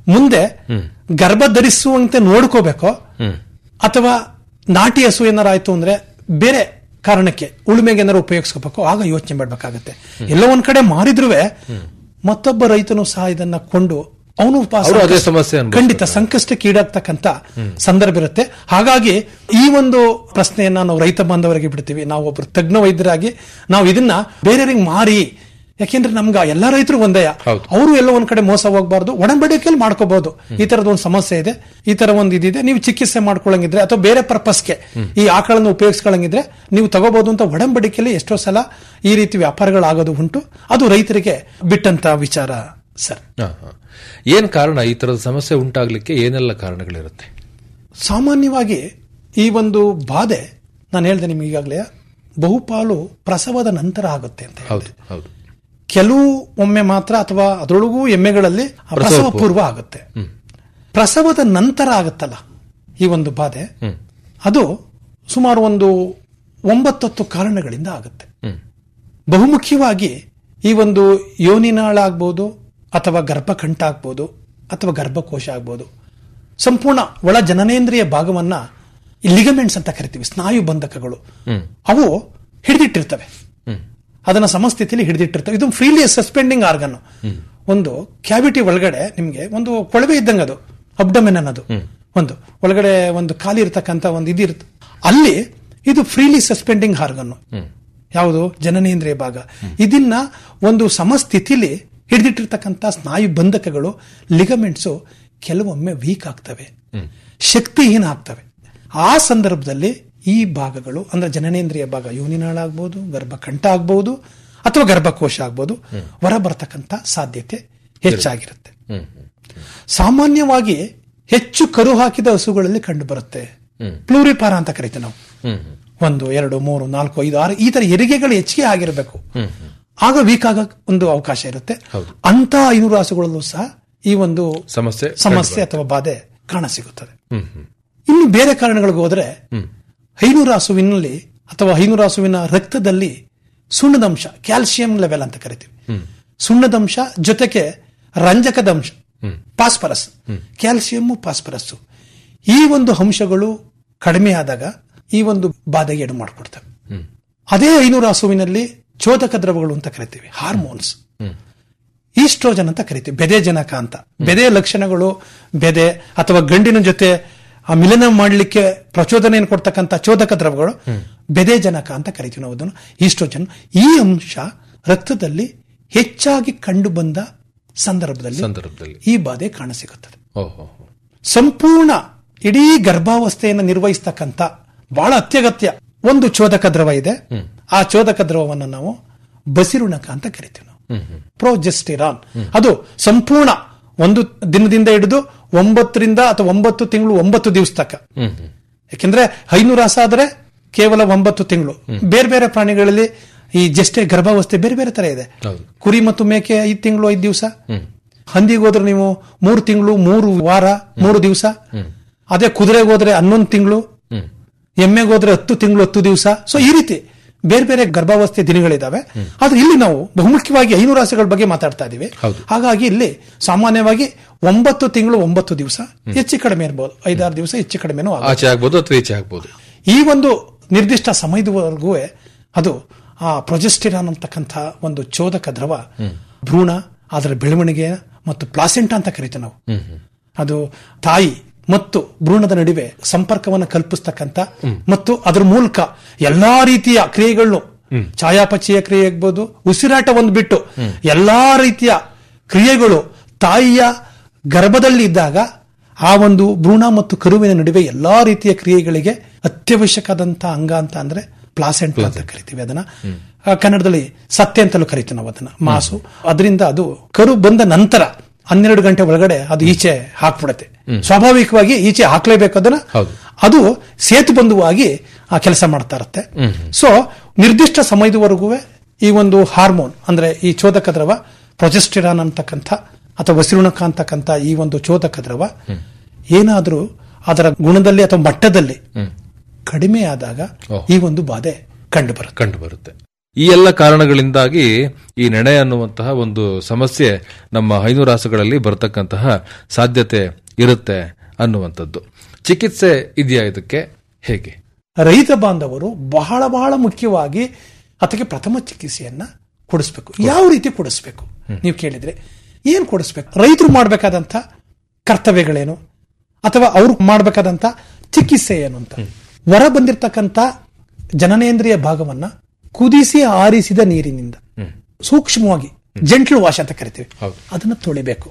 D: ಮುಂದೆ ಗರ್ಭ ಧರಿಸುವಂತೆ ನೋಡ್ಕೋಬೇಕೋ ಅಥವಾ ನಾಟಿ ಹಸು ಏನಾರ ಆಯ್ತು ಅಂದ್ರೆ ಬೇರೆ ಕಾರಣಕ್ಕೆ ಉಳುಮೆಗೆ ಏನಾರು ಉಪಯೋಗಿಸ್ಕೋಬೇಕು ಆಗ ಯೋಚನೆ ಮಾಡ್ಬೇಕಾಗತ್ತೆ ಎಲ್ಲ ಒಂದ್ ಕಡೆ ಮಾರಿದ್ರುವೆ ಮತ್ತೊಬ್ಬ ರೈತನು ಸಹ ಇದನ್ನ ಕೊಂಡು ಅವನು ಪಾಪ
C: ಅವ್ರು ಅದೇ
D: ಸಂಕಷ್ಟ-
C: ಸಮಸ್ಯೆ ಅನುಭವಿಸ್ತಾರೆ.
D: ಖಂಡಿತ ಸಂಕಷ್ಟಕ್ಕೆ ಈಡಾಗ್ತಕ್ಕಂತ ಸಂದರ್ಭ ಇರುತ್ತೆ ಹಾಗಾಗಿ ಈ ಒಂದು ಪ್ರಶ್ನೆಯನ್ನ ನಾವು ರೈತ ಬಾಂಧವರಿಗೆ ಬಿಡ್ತೀವಿ ನಾವು ಒಬ್ರು ತಜ್ಞ ವೈದ್ಯರಾಗಿ ನಾವು ಇದನ್ನ ಬೇರೆಯವರಿಗೆ ಮಾರಿ ಯಾಕೆಂದ್ರೆ ನಮ್ಗ ಎಲ್ಲಾ ರೈತರು ಒಂದೇ
C: ಹೌದು.
D: ಅವರು ಎಲ್ಲ ಒಂದ್ ಕಡೆ ಮೋಸ ಹೋಗಬಾರ್ದು ಒಡಂಬಡಿಕೆಯಲ್ಲಿ ಮಾಡ್ಕೋಬಹುದು ಈ ತರದ ಒಂದು ಸಮಸ್ಯೆ ಇದೆ ಈ ತರ ಒಂದು ಇದಿದೆ ನೀವು ಚಿಕಿತ್ಸೆ ಮಾಡ್ಕೊಳ್ಳಂಗಿದ್ರೆ ಅಥವಾ ಬೇರೆ ಪರ್ಪಸ್ಗೆ ಈ ಆಕಳನ್ನು ಉಪಯೋಗಿಸ್ಕೊಳ್ಳಂಗಿದ್ರೆ ನೀವು ತಗೋಬಹುದು ಅಂತ ಒಡಂಬಡಿಕೆಯಲ್ಲಿ ಎಷ್ಟೋ ಸಲ ಈ ರೀತಿ ವ್ಯಾಪಾರಗಳಾಗೋದು ಉಂಟು ಅದು ರೈತರಿಗೆ ಬಿಟ್ಟಂತ ವಿಚಾರ ಸರ್
C: ಹ, ಹ. ಏನ್ ಕಾರಣ ಈ ತರದ ಸಮಸ್ಯೆ ಉಂಟಾಗ್ಲಿಕ್ಕೆ ಏನೆಲ್ಲ ಕಾರಣಗಳಿರುತ್ತೆ
D: ಸಾಮಾನ್ಯವಾಗಿ ಈ ಒಂದು ಬಾಧೆ ನಾನು ಹೇಳ್ದೆ ನಿಮ್ಗೆ ಈಗಾಗಲೇ ಬಹುಪಾಲು ಪ್ರಸವದ ನಂತರ ಆಗುತ್ತೆ ಅಂತ ಹೇಳ್ದೆ.
C: ಹೌದು ಹೌದು
D: ಕೆಲವು ಒಮ್ಮೆ ಮಾತ್ರ ಅಥವಾ ಅದರೊಳಗೂ ಎಮ್ಮೆಗಳಲ್ಲಿ ಆ
C: ಪ್ರಸವ
D: ಪ್ರಸವ ಪೂರ್ವ ಆಗುತ್ತೆ ಪ್ರಸವದ ನಂತರ ಆಗುತ್ತಲ್ಲ ಈ ಒಂದು ಬಾಧೆ ಅದು ಸುಮಾರು ಒಂದು ಒಂಬತ್ತತ್ತು ಕಾರಣಗಳಿಂದ ಆಗುತ್ತೆ
C: ಹ್ಮ್.
D: ಬಹುಮುಖ್ಯವಾಗಿ ಈ ಒಂದು ಯೋನಿನಾಳ ಆಗ್ಬೋದು ಅಥವಾ ಗರ್ಭಕಂಠ ಆಗ್ಬೋದು ಅಥವಾ ಗರ್ಭಕೋಶ ಆಗ್ಬೋದು ಸಂಪೂರ್ಣ ಒಳ ಜನನೇಂದ್ರಿಯ ಭಾಗವನ್ನ ಲಿಗಮೆಂಟ್ಸ್ ಅಂತ ಕರಿತೀವಿ ಸ್ನಾಯು ಬಂಧಕಗಳು ಅವು ಹಿಡಿದಿಟ್ಟಿರ್ತವೆ ಅದನ್ನ ಸಮಸ್ಥಿತಿಯಲ್ಲಿ ಹಿಡಿದಿಟ್ಟಿರ್ತವೆ ಇದು ಫ್ರೀಲಿ ಸಸ್ಪೆಂಡಿಂಗ್ ಆರ್ಗನ್ ಒಂದು ಕ್ಯಾವಿಟಿ ಒಳಗಡೆ ನಿಮ್ಗೆ ಒಂದು ಕೊಳವೆ ಇದ್ದಂಗೆ ಅದು ಅಬ್ಡಮೆನ್ ಅನ್ನೋದು ಒಂದು ಒಳಗಡೆ ಒಂದು ಖಾಲಿ ಇರತಕ್ಕಂತ ಒಂದು ಇದಿರುತ್ತೆ ಅಲ್ಲಿ ಇದು ಫ್ರೀಲಿ ಸಸ್ಪೆಂಡಿಂಗ್ ಆರ್ಗನ್ ಯಾವುದು ಜನನೇಂದ್ರಿಯ ಭಾಗ ಇದನ್ನ ಒಂದು ಸಮಸ್ಥಿತಿಲಿ ಹಿಡಿದಿಟ್ಟಿರ್ತಕ್ಕಂಥ ಸ್ನಾಯು ಬಂಧಕಗಳು ಲಿಗಮೆಂಟ್ಸು ಕೆಲವೊಮ್ಮೆ ವೀಕ್ ಆಗ್ತವೆ ಶಕ್ತಿಹೀನ ಆಗ್ತವೆ ಆ ಸಂದರ್ಭದಲ್ಲಿ ಈ ಭಾಗಗಳು ಅಂದ್ರೆ ಜನನೇಂದ್ರಿಯ ಭಾಗ ಯೋನಿನಾಳ ಆಗ್ಬೋದು ಗರ್ಭಕಂಠ ಆಗ್ಬಹುದು ಅಥವಾ ಗರ್ಭಕೋಶ ಆಗ್ಬೋದು ಹೊರ ಬರತಕ್ಕಂಥ ಸಾಧ್ಯತೆ ಹೆಚ್ಚಾಗಿರುತ್ತೆ ಸಾಮಾನ್ಯವಾಗಿ ಹೆಚ್ಚು ಕರು ಹಾಕಿದ ಹಸುಗಳಲ್ಲಿ ಕಂಡು ಬರುತ್ತೆ ಪ್ಲೂರಿಪಾರ ಅಂತ ಕರಿತೀವಿ ನಾವು ಒಂದು ಎರಡು ಮೂರು ನಾಲ್ಕು ಐದು ಆರು ಈ ತರ ಹೆರಿಗೆಗಳು ಹೆಚ್ಚಿಗೆ ಆಗಿರಬೇಕು ಆಗ ವೀಕ್ ಆಗ ಒಂದು ಅವಕಾಶ ಇರುತ್ತೆ
C: ಹೌದು.
D: ಅಂತ ಐನೂರು ಹಸುಗಳಲ್ಲೂ ಸಹ ಈ ಒಂದು
C: ಸಮಸ್ಯೆ
D: ಸಮಸ್ಯೆ ಅಥವಾ ಬಾಧೆ ಕಾಣಸಿಗುತ್ತದೆ
C: ಹ್ಮ್ ಹ್ಮ್
D: ಇನ್ನು ಬೇರೆ ಕಾರಣಗಳಿಗೆ ಹೋದ್ರೆ ಹೈನೂರು ಹಸುವಿನಲ್ಲಿ ಅಥವಾ ಹೈನೂರು ಹಸುವಿನ ರಕ್ತದಲ್ಲಿ ಸುಣ್ಣದಂಶ ಕ್ಯಾಲ್ಸಿಯಂ ಲೆವೆಲ್ ಅಂತ ಕರಿತೀವಿ ಸುಣ್ಣದಂಶ ಜೊತೆಗೆ ರಂಜಕದ ಅಂಶ ಪಾಸ್ಪರಸ್ ಕ್ಯಾಲ್ಸಿಯಂ ಪಾಸ್ಪರಸ್ ಈ ಒಂದು ಅಂಶಗಳು ಕಡಿಮೆ ಆದಾಗ ಈ ಒಂದು ಬಾಧೆಗೆ ಎಡು ಮಾಡಿಕೊಡ್ತವೆ ಅದೇ ಐನೂರು ಹಸುವಿನಲ್ಲಿ ಚೋದಕ ದ್ರವಗಳು ಅಂತ ಕರಿತೀವಿ ಹಾರ್ಮೋನ್ಸ್ ಈಸ್ಟ್ರೋಜನ್ ಅಂತ ಕರಿತೀವಿ ಬೆದೆ ಜನಕ ಅಂತ ಬೆದೆ ಲಕ್ಷಣಗಳು ಬೆದೆ ಅಥವಾ ಗಂಡಿನ ಜೊತೆ ಆ ಮಿಲನ ಮಾಡಲಿಕ್ಕೆ ಪ್ರಚೋದನೆಯನ್ನು ಕೊಡ್ತಕ್ಕಂಥ ಚೋದಕ ದ್ರವಗಳು ಬೆದೆ ಜನಕ ಅಂತ ಕರಿತೀವಿ ನಾವು ಅದನ್ನು ಈಸ್ಟ್ರೋಜನ್ ಈ ಅಂಶ ರಕ್ತದಲ್ಲಿ ಹೆಚ್ಚಾಗಿ ಕಂಡು ಬಂದ ಸಂದರ್ಭದಲ್ಲಿ
C: ಸಂದರ್ಭದಲ್ಲಿ
D: ಈ ಬಾಧೆ ಕಾಣಸಿಗುತ್ತದೆ
C: ಓಹೋ
D: ಸಂಪೂರ್ಣ ಇಡೀ ಗರ್ಭಾವಸ್ಥೆಯನ್ನು ನಿರ್ವಹಿಸ್ತಕ್ಕಂಥ ಬಹಳ ಅತ್ಯಗತ್ಯ ಒಂದು ಚೋದಕ ದ್ರವ ಇದೆ ಆ ಚೋದಕ ದ್ರವವನ್ನು ನಾವು ಬಸಿರುಣಕ ಅಂತ ಕರಿತೀವಿ ನಾವು ಪ್ರೋಜೆಸ್ಟಿರಾನ್ ಅದು ಸಂಪೂರ್ಣ ಒಂದು ದಿನದಿಂದ ಹಿಡಿದು ಒಂಬತ್ತರಿಂದ ಅಥವಾ ಒಂಬತ್ತು ತಿಂಗಳು ಒಂಬತ್ತು ದಿವಸ ತಕ್ಕ ಯಾಕೆಂದ್ರೆ ಐನೂರು ಹಸ ಆದ್ರೆ ಕೇವಲ ಒಂಬತ್ತು ತಿಂಗಳು ಬೇರೆ ಬೇರೆ ಪ್ರಾಣಿಗಳಲ್ಲಿ ಈ ಜಸ್ಟೆ ಗರ್ಭಾವಸ್ಥೆ ಬೇರೆ ಬೇರೆ ತರ ಇದೆ
C: ಹೌದು.
D: ಕುರಿ ಮತ್ತು ಮೇಕೆ ಐದು ತಿಂಗಳು ಐದು ದಿವಸ ಹಂದಿಗೆ ಹೋದ್ರೆ ನೀವು ಮೂರು ತಿಂಗಳು ಮೂರು ವಾರ ಮೂರು ದಿವಸ ಅದೇ ಕುದುರೆಗೆ ಹೋದ್ರೆ ಹನ್ನೊಂದು ತಿಂಗಳು ಎಮ್ಮೆಗೆ ಹೋದ್ರೆ ಹತ್ತು ತಿಂಗಳು ಹತ್ತು ದಿವಸ ಸೊ ಈ ರೀತಿ ಬೇರೆ ಬೇರೆ ಗರ್ಭಾವಸ್ಥೆ ದಿನಗಳಿದಾವೆ ಆದ್ರೆ ಇಲ್ಲಿ ನಾವು ಬಹುಮುಖ್ಯವಾಗಿ ಐನೂರು ರಾಶಿಗಳ ಬಗ್ಗೆ ಮಾತಾಡ್ತಾ ಇದೀವಿ
C: ಹೌದು.
D: ಹಾಗಾಗಿ ಇಲ್ಲಿ ಸಾಮಾನ್ಯವಾಗಿ ಒಂಬತ್ತು ತಿಂಗಳು ಒಂಬತ್ತು ದಿವಸ ಹೆಚ್ಚು ಕಡಿಮೆ ಇರಬಹುದು ಐದಾರು ದಿವಸ ಹೆಚ್ಚು ಕಡಿಮೆನೂ ಆಗಬಹುದು.
C: ಆಚೆ ಆಗ್ಬೋದು ಅಥವಾ ಈಚೆ ಆಗ್ಬೋದು
D: ಈ ಒಂದು ನಿರ್ದಿಷ್ಟ ಸಮಯದವರೆಗೂ ಅದು ಆ ಪ್ರೊಜೆಸ್ಟಿರಾನ್ ಅಂತಕ್ಕಂಥ ಒಂದು ಚೋದಕ ದ್ರವ ಭ್ರೂಣ ಅದರ ಬೆಳವಣಿಗೆ ಮತ್ತು ಪ್ಲಾಸೆಂಟಾ ಅಂತ ಕರಿತೀವಿ ನಾವು ಅದು ತಾಯಿ ಮತ್ತು ಭ್ರೂಣದ ನಡುವೆ ಸಂಪರ್ಕವನ್ನು ಕಲ್ಪಿಸ್ತಕ್ಕಂಥ ಮತ್ತು ಅದರ ಮೂಲಕ ಎಲ್ಲಾ ರೀತಿಯ ಕ್ರಿಯೆಗಳನ್ನು ಛಾಯಾಪಚಯ ಕ್ರಿಯೆ ಆಗ್ಬೋದು ಉಸಿರಾಟ ಒಂದು ಬಿಟ್ಟು ಎಲ್ಲಾ ರೀತಿಯ ಕ್ರಿಯೆಗಳು ತಾಯಿಯ ಗರ್ಭದಲ್ಲಿ ಇದ್ದಾಗ ಆ ಒಂದು ಭ್ರೂಣ ಮತ್ತು ಕರುವಿನ ನಡುವೆ ಎಲ್ಲಾ ರೀತಿಯ ಕ್ರಿಯೆಗಳಿಗೆ ಅತ್ಯವಶ್ಯಕವಾದಂತಹ ಅಂಗ ಅಂತ ಅಂದ್ರೆ ಪ್ಲಾಸೆಂಟ್ ಅಂತ ಕರಿತೀವಿ ಅದನ್ನ ಆ, ಕನ್ನಡದಲ್ಲಿ ಸತ್ಯ ಅಂತಲೂ ಕರಿತೀವಿ ನಾವು ಅದನ್ನ ಮಾಸು ಅದರಿಂದ ಅದು ಕರು ಬಂದ ನಂತರ ಹನ್ನೆರಡು ಗಂಟೆ ಒಳಗಡೆ ಅದು ಈಚೆ ಹಾಕ್ಬಿಡತ್ತೆ ಸ್ವಾಭಾವಿಕವಾಗಿ ಈಚೆ ಹಾಕ್ಲೇಬೇಕು ಅದನ್ನ
C: ಹೌದು.
D: ಅದು ಸೇತುಬಂಧುವಾಗಿ ಆ ಕೆಲಸ ಮಾಡ್ತಾ ಇರುತ್ತೆ ಸೊ ನಿರ್ದಿಷ್ಟ ಸಮಯದವರೆಗೂ ಈ ಒಂದು ಹಾರ್ಮೋನ್ ಅಂದ್ರೆ ಈ ಚೋದಕ ದ್ರವ ಪ್ರೊಜೆಸ್ಟಿರಾನ್ ಅಂತಕ್ಕಂಥ ಅಥವಾ ವಸಿರುಣಕ ಅಂತಕ್ಕಂಥ ಈ ಒಂದು ಚೋದಕ ದ್ರವ ಏನಾದರೂ ಅದರ ಗುಣದಲ್ಲಿ ಅಥವಾ ಮಟ್ಟದಲ್ಲಿ ಕಡಿಮೆ ಆದಾಗ
C: ಓಹ್.
D: ಈ ಒಂದು ಬಾಧೆ ಕಂಡು ಬರುತ್ತೆ
C: ಕಂಡು ಬರುತ್ತೆ ಈ ಎಲ್ಲ ಕಾರಣಗಳಿಂದಾಗಿ ಈ ನೆನೆ ಅನ್ನುವಂತಹ ಒಂದು ಸಮಸ್ಯೆ ನಮ್ಮ ಹೈನುರಾಸುಗಳಲ್ಲಿ ಬರತಕ್ಕಂತಹ ಸಾಧ್ಯತೆ ಇರುತ್ತೆ ಅನ್ನುವಂಥದ್ದು ಚಿಕಿತ್ಸೆ ಇದೆಯಾ ಇದಕ್ಕೆ ಹೇಗೆ
D: ರೈತ ಬಾಂಧವರು ಬಹಳ ಬಹಳ ಮುಖ್ಯವಾಗಿ ಅದಕ್ಕೆ ಪ್ರಥಮ ಚಿಕಿತ್ಸೆಯನ್ನ ಕೊಡಿಸ್ಬೇಕು ಯಾವ ರೀತಿ ಕೊಡಿಸ್ಬೇಕು ನೀವು ಕೇಳಿದ್ರೆ ಏನ್ ಕೊಡಿಸ್ಬೇಕು ರೈತರು ಮಾಡಬೇಕಾದಂತ ಕರ್ತವ್ಯಗಳೇನು ಅಥವಾ ಅವ್ರು ಮಾಡಬೇಕಾದಂತ ಚಿಕಿತ್ಸೆ ಏನು ಅಂತ ಹೊರ ಬಂದಿರತಕ್ಕಂತ ಜನನೇಂದ್ರಿಯ ಭಾಗವನ್ನ ಕುದಿಸಿ ಆರಿಸಿದ ನೀರಿನಿಂದ ಸೂಕ್ಷ್ಮವಾಗಿ ಜಂಟ್ಲು ವಾಶ್ ಅಂತ ಕರಿತೀವಿ
C: ಹೌದು.
D: ಅದನ್ನ ತೊಳಿಬೇಕು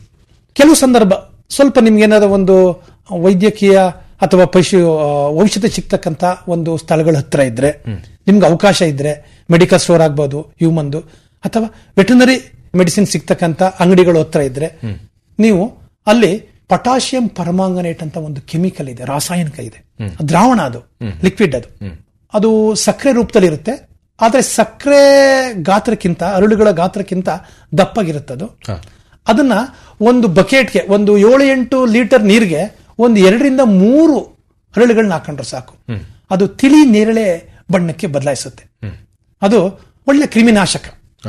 D: ಕೆಲವು ಸಂದರ್ಭ ಸ್ವಲ್ಪ ನಿಮ್ಗೇನಾದ ಒಂದು ವೈದ್ಯಕೀಯ ಅಥವಾ ಪಶು ಆ, ಔಷಧಿ ಸಿಗ್ತಕ್ಕಂತ ಒಂದು ಸ್ಥಳಗಳ ಹತ್ರ ಇದ್ರೆ ನಿಮ್ಗೆ ಅವಕಾಶ ಇದ್ರೆ ಮೆಡಿಕಲ್ ಸ್ಟೋರ್ ಆಗ್ಬೋದು ಹ್ಯೂಮನ್ದು ಅಥವಾ ವೆಟನರಿ ಮೆಡಿಸಿನ್ ಸಿಗ್ತಕ್ಕಂತ ಅಂಗಡಿಗಳು ಹತ್ರ ಇದ್ರೆ ನೀವು ಅಲ್ಲಿ ಪೊಟಾಷಿಯಂ ಪರಮಾಂಗನೇಟ್ ಅಂತ ಒಂದು ಕೆಮಿಕಲ್ ಇದೆ ರಾಸಾಯನಿಕ ಇದೆ ದ್ರಾವಣ ಅದು ಲಿಕ್ವಿಡ್ ಅದು ಅದು ಸಕ್ಕರೆ ರೂಪದಲ್ಲಿ ಇರುತ್ತೆ ಆದ್ರೆ ಸಕ್ಕರೆ ಗಾತ್ರಕ್ಕಿಂತ ಅರಳುಗಳ ಗಾತ್ರಕ್ಕಿಂತ ದಪ್ಪಾಗಿರುತ್ತದು ಅದನ್ನ ಒಂದು ಬಕೆಟ್ಗೆ ಒಂದು ಏಳು ಎಂಟು ಲೀಟರ್ ನೀರಿಗೆ ಒಂದು ಎರಡರಿಂದ ಮೂರು ಹರಳುಗಳನ್ನ ಹಾಕೊಂಡ್ರೆ ಸಾಕು ಅದು ತಿಳಿ ನೇರಳೆ ಬಣ್ಣಕ್ಕೆ ಬದಲಾಯಿಸುತ್ತೆ ಅದು ಒಳ್ಳೆ ಕ್ರಿಮಿನಾಶಕ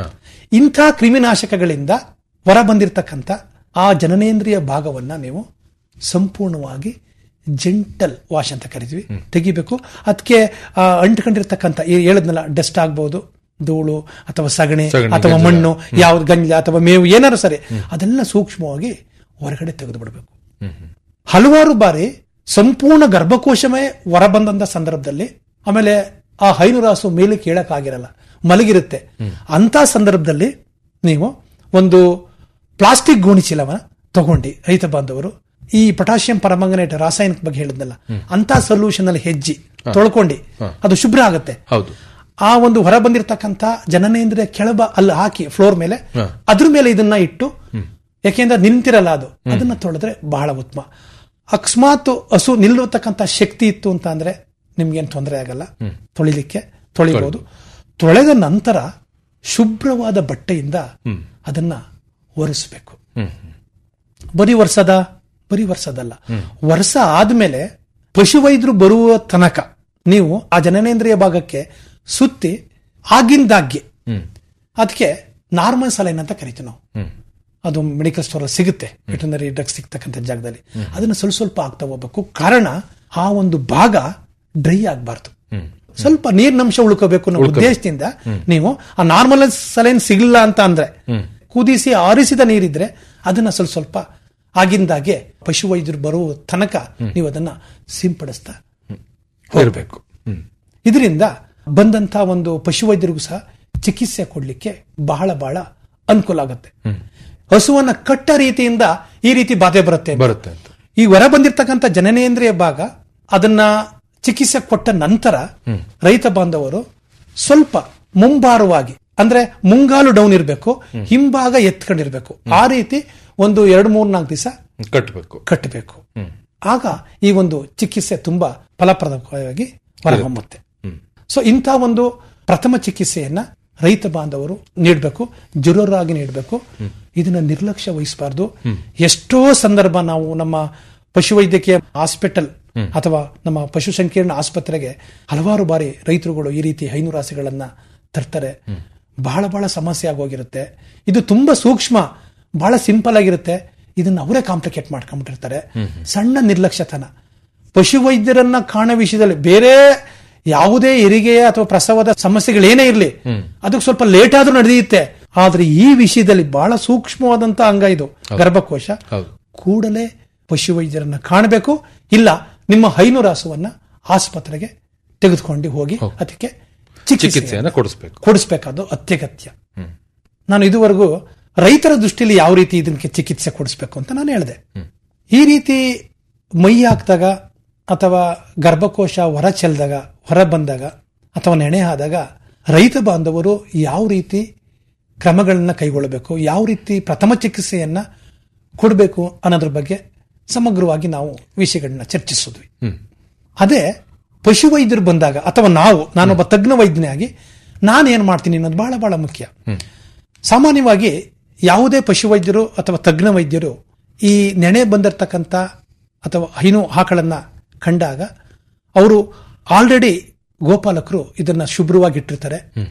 D: ಇಂಥ ಕ್ರಿಮಿನಾಶಕಗಳಿಂದ ಹೊರ ಬಂದಿರತಕ್ಕಂಥ ಆ ಜನನೇಂದ್ರಿಯ ಭಾಗವನ್ನ ನೀವು ಸಂಪೂರ್ಣವಾಗಿ ಜೆಂಟಲ್ ವಾಶ್ ಅಂತ ಕರಿತೀವಿ ತೆಗಿಬೇಕು ಅದಕ್ಕೆ ಅಂಟ್ಕೊಂಡಿರ್ತಕ್ಕಂಥ ಈ ಹೇಳದ್ನಲ್ಲ ಡಸ್ಟ್ ಆಗ್ಬಹುದು ಧೂಳು ಅಥವಾ ಸಗಣಿ
C: ಸಗಣಿ,
D: ಅಥವಾ
C: ಗಂಜಲ.
D: ಮಣ್ಣು ಯಾವ್ದು ಗಂಜಲ ಅಥವಾ ಮೇವು ಏನಾರು ಸರಿ ಅದೆಲ್ಲ ಸೂಕ್ಷ್ಮವಾಗಿ ಹೊರಗಡೆ ತೆಗೆದು ಬಿಡಬೇಕು ಹಲವಾರು ಬಾರಿ ಸಂಪೂರ್ಣ ಗರ್ಭಕೋಶಮೇ ಹೊರ ಬಂದಂತ ಸಂದರ್ಭದಲ್ಲಿ ಆಮೇಲೆ ಆ ಹೈನುರಾಸು ಮೇಲೆ ಕೇಳಕ್ಕಾಗಿರಲ್ಲ ಮಲಗಿರುತ್ತೆ ಅಂತ ಸಂದರ್ಭದಲ್ಲಿ ನೀವು ಒಂದು ಪ್ಲಾಸ್ಟಿಕ್ ಗೋಣಿಚೀಲವನ್ನ ತಗೊಂಡು ರೈತ ಬಾಂಧವರು ಈ ಪೊಟಾಷಿಯಂ ಪರಮಂಗನೇಟ್ ರಾಸಾಯನಿಕ ಬಗ್ಗೆ ಹೇಳಿದ್ನಲ್ಲ ಅಂತ ಸೊಲ್ಯೂಷನ್ ಅಲ್ಲಿ ಹೆಜ್ಜಿ ತೊಳ್ಕೊಂಡು ಅದು ಶುಭ್ರ ಆಗುತ್ತೆ
C: ಹೌದು
D: ಆ ಒಂದು ಹೊರ ಬಂದಿರತಕ್ಕಂತ ಜನನೇಂದ್ರಿಯ ಕೆಳಬ ಅಲ್ಲಿ ಹಾಕಿ ಫ್ಲೋರ್ ಮೇಲೆ ಅದ್ರ ಮೇಲೆ ಇದನ್ನ ಇಟ್ಟು ಯಾಕೆಂದ್ರೆ ನಿಂತಿರಲ್ಲ ಅದು ಅದನ್ನ ತೊಳೆದ್ರೆ ಬಹಳ ಉತ್ತಮ ಅಕಸ್ಮಾತ್ ಹಸು ನಿಲ್ಲತಕ್ಕಂತ ಶಕ್ತಿ ಇತ್ತು ಅಂತ ಅಂದ್ರೆ ನಿಮ್ಗೇನು ತೊಂದರೆ ಆಗಲ್ಲ ತೊಳಿಲಿಕ್ಕೆ ತೊಳಿಬಹುದು ತೊಳೆದ ನಂತರ ಶುಭ್ರವಾದ ಬಟ್ಟೆಯಿಂದ ಅದನ್ನ ಒರೆಸಬೇಕು ಬರೀ ವರ್ಷದ ಬರೀ ವರ್ಷದಲ್ಲ ವರ್ಷ ಆದ್ಮೇಲೆ ಪಶುವೈದ್ಯರು ಬರುವ ತನಕ ನೀವು ಆ ಜನನೇಂದ್ರಿಯ ಭಾಗಕ್ಕೆ ಸುತ್ತಿ ಆಗಿಂದಾಗ್ಗೆ ಅದಕ್ಕೆ ನಾರ್ಮಲ್ ಸಲೈನ್ ಅಂತ ಕರಿತೀವಿ ನಾವು ಅದು ಮೆಡಿಕಲ್ ಸ್ಟೋರ್ ಸಿಗುತ್ತೆ ವೆಟನರಿ ಡ್ರಗ್ಸ್ ಸಿಗ್ತಕ್ಕಂಥ ಜಾಗದಲ್ಲಿ ಅದನ್ನ ಸ್ವಲ್ಪ ಸ್ವಲ್ಪ ಆಗ್ತಾ ಹೋಗ್ಬೇಕು ಕಾರಣ ಆ ಒಂದು ಭಾಗ ಡ್ರೈ ಆಗಬಾರ್ದು ಸ್ವಲ್ಪ ನೀರಿನಂಶ ಉಳ್ಕೋಬೇಕು ಅನ್ನೋ ಉದ್ದೇಶದಿಂದ ನೀವು ಆ ನಾರ್ಮಲ್ ಸಲೈನ್ ಸಿಗಲ್ಲ ಅಂತ ಅಂದ್ರೆ ಕುದಿಸಿ ಆರಿಸಿದ ನೀರಿದ್ರೆ ಅದನ್ನ ಸ್ವಲ್ಪ ಸ್ವಲ್ಪ ಆಗಿಂದಾಗೆ ಪಶುವೈದ್ಯರು ಬರುವ ತನಕ ನೀವು ಅದನ್ನ ಸಿಂಪಡಿಸ್ತಾ ಹೋಗಬೇಕು ಇದರಿಂದ ಬಂದಂತ ಒಂದು ಪಶುವೈದ್ಯರಿಗೂ ಸಹ ಚಿಕಿತ್ಸೆ ಕೊಡ್ಲಿಕ್ಕೆ ಬಹಳ ಬಹಳ ಅನುಕೂಲ ಆಗುತ್ತೆ ಹಸುವನ್ನ ಕಟ್ಟ ರೀತಿಯಿಂದ ಈ ರೀತಿ ಬಾಧೆ ಬರುತ್ತೆ ಅಂತ.
C: ಬರುತ್ತೆ ಅಂತ
D: ಈ ಹೊರ ಬಂದಿರತಕ್ಕಂಥ ಜನನೇಂದ್ರಿಯ ಭಾಗ ಅದನ್ನ ಚಿಕಿತ್ಸೆ ಕೊಟ್ಟ ನಂತರ ರೈತ ಬಾಂಧವರು ಸ್ವಲ್ಪ ಮುಂಭಾರವಾಗಿ ಅಂದ್ರೆ ಮುಂಗಾಲು ಡೌನ್ ಇರಬೇಕು ಹಿಂಭಾಗ ಎತ್ಕೊಂಡಿರ್ಬೇಕು ಆ ರೀತಿ ಒಂದು ಎರಡು ಮೂರ್ ನಾಲ್ಕು ದಿವಸ
C: ಕಟ್ಟಬೇಕು
D: ಕಟ್ಟಬೇಕು ಆಗ ಈ ಒಂದು ಚಿಕಿತ್ಸೆ ತುಂಬಾ ಫಲಪ್ರದವಾಗಿ ಹೊರಹೊಮ್ಮುತ್ತೆ ಸೊ ಇಂಥ ಒಂದು ಪ್ರಥಮ ಚಿಕಿತ್ಸೆಯನ್ನ ರೈತ ಬಾಂಧವರು ನೀಡಬೇಕು ಜರೂರಾಗಿ ನೀಡಬೇಕು ಇದನ್ನ ನಿರ್ಲಕ್ಷ್ಯ ವಹಿಸಬಾರ್ದು ಎಷ್ಟೋ ಸಂದರ್ಭ ನಾವು ನಮ್ಮ ಪಶುವೈದ್ಯಕೀಯ ಹಾಸ್ಪಿಟಲ್ ಅಥವಾ ನಮ್ಮ ಪಶು ಸಂಕೀರ್ಣ ಆಸ್ಪತ್ರೆಗೆ ಹಲವಾರು ಬಾರಿ ರೈತರುಗಳು ಈ ರೀತಿ ಹೈನುರಾಸಿಗಳನ್ನ ತರ್ತಾರೆ ಬಹಳ ಬಹಳ ಸಮಸ್ಯೆ ಆಗೋಗಿರುತ್ತೆ ಇದು ತುಂಬಾ ಸೂಕ್ಷ್ಮ ಬಹಳ ಸಿಂಪಲ್ ಆಗಿರುತ್ತೆ ಇದನ್ನ ಅವರೇ ಕಾಂಪ್ಲಿಕೇಟ್ ಮಾಡ್ಕೊಂಡ್ಬಿಟ್ಟಿರ್ತಾರೆ ಸಣ್ಣ ನಿರ್ಲಕ್ಷ್ಯತನ ಪಶುವೈದ್ಯರನ್ನ ಕಾಣೋ ವಿಷಯದಲ್ಲಿ ಬೇರೆ ಯಾವುದೇ ಹೆರಿಗೆಯ ಅಥವಾ ಪ್ರಸವದ ಸಮಸ್ಯೆಗಳೇನೇ ಇರಲಿ ಅದಕ್ಕೆ ಸ್ವಲ್ಪ ಲೇಟ್ ಆದ್ರೂ ನಡೆಯುತ್ತೆ ಆದ್ರೆ ಈ ವಿಷಯದಲ್ಲಿ ಬಹಳ ಸೂಕ್ಷ್ಮವಾದಂತ ಅಂಗ ಇದು ಗರ್ಭಕೋಶ
C: ಹೌದು.
D: ಕೂಡಲೇ ಪಶುವೈದ್ಯರನ್ನ ಕಾಣಬೇಕು ಇಲ್ಲ ನಿಮ್ಮ ಹೈನುರಾಸವನ್ನ ಆಸ್ಪತ್ರೆಗೆ ತೆಗೆದುಕೊಂಡು ಹೋಗಿ ಅದಕ್ಕೆ ಚಿಕಿತ್ಸೆ
C: ಚಿಕಿತ್ಸೆಯನ್ನ ಕೊಡಿಸ್ಬೇಕು
D: ಕೊಡಿಸ್ಬೇಕಾದ್ದು ಅತ್ಯಗತ್ಯ ನಾನು ಇದುವರೆಗೂ ರೈತರ ದೃಷ್ಟಿಯಲ್ಲಿ ಯಾವ ರೀತಿ ಇದಕ್ಕೆ ಚಿಕಿತ್ಸೆ ಕೊಡಿಸ್ಬೇಕು ಅಂತ ನಾನು ಹೇಳಿದೆ ಈ ರೀತಿ ಮೈ ಹಾಕಿದಾಗ ಅಥವಾ ಗರ್ಭಕೋಶ ಹೊರ ಚೆಲ್ದಾಗ ಹೊರ ಬಂದಾಗ ಅಥವಾ ನೆನೆ ಆದಾಗ ರೈತ ಬಾಂಧವರು ಯಾವ ರೀತಿ ಕ್ರಮಗಳನ್ನ ಕೈಗೊಳ್ಳಬೇಕು ಯಾವ ರೀತಿ ಪ್ರಥಮ ಚಿಕಿತ್ಸೆಯನ್ನ ಕೊಡಬೇಕು ಅನ್ನೋದ್ರ ಬಗ್ಗೆ ಸಮಗ್ರವಾಗಿ ನಾವು ವಿಷಯಗಳನ್ನ ಚರ್ಚಿಸಿದ್ವಿ ಅದೇ ಪಶುವೈದ್ಯರು ಬಂದಾಗ ಅಥವಾ ನಾವು ನಾನೊಬ್ಬ ತಜ್ಞ ವೈದ್ಯನಾಗಿ ನಾನು ಏನ್ ಮಾಡ್ತೀನಿ ಅನ್ನೋದು ಬಹಳ ಬಹಳ ಮುಖ್ಯ ಸಾಮಾನ್ಯವಾಗಿ ಯಾವುದೇ ಪಶುವೈದ್ಯರು ಅಥವಾ ತಜ್ಞ ವೈದ್ಯರು ಈ ನೆನೆ ಬಂದಿರತಕ್ಕಂಥ ಅಥವಾ ಹೈನು ಆಕಳನ್ನ ಕಂಡಾಗ ಅವರು ಆಲ್ರೆಡಿ ಗೋಪಾಲಕರು ಇದನ್ನ ಶುಭ್ರವಾಗಿ ಇಟ್ಟಿರ್ತಾರೆ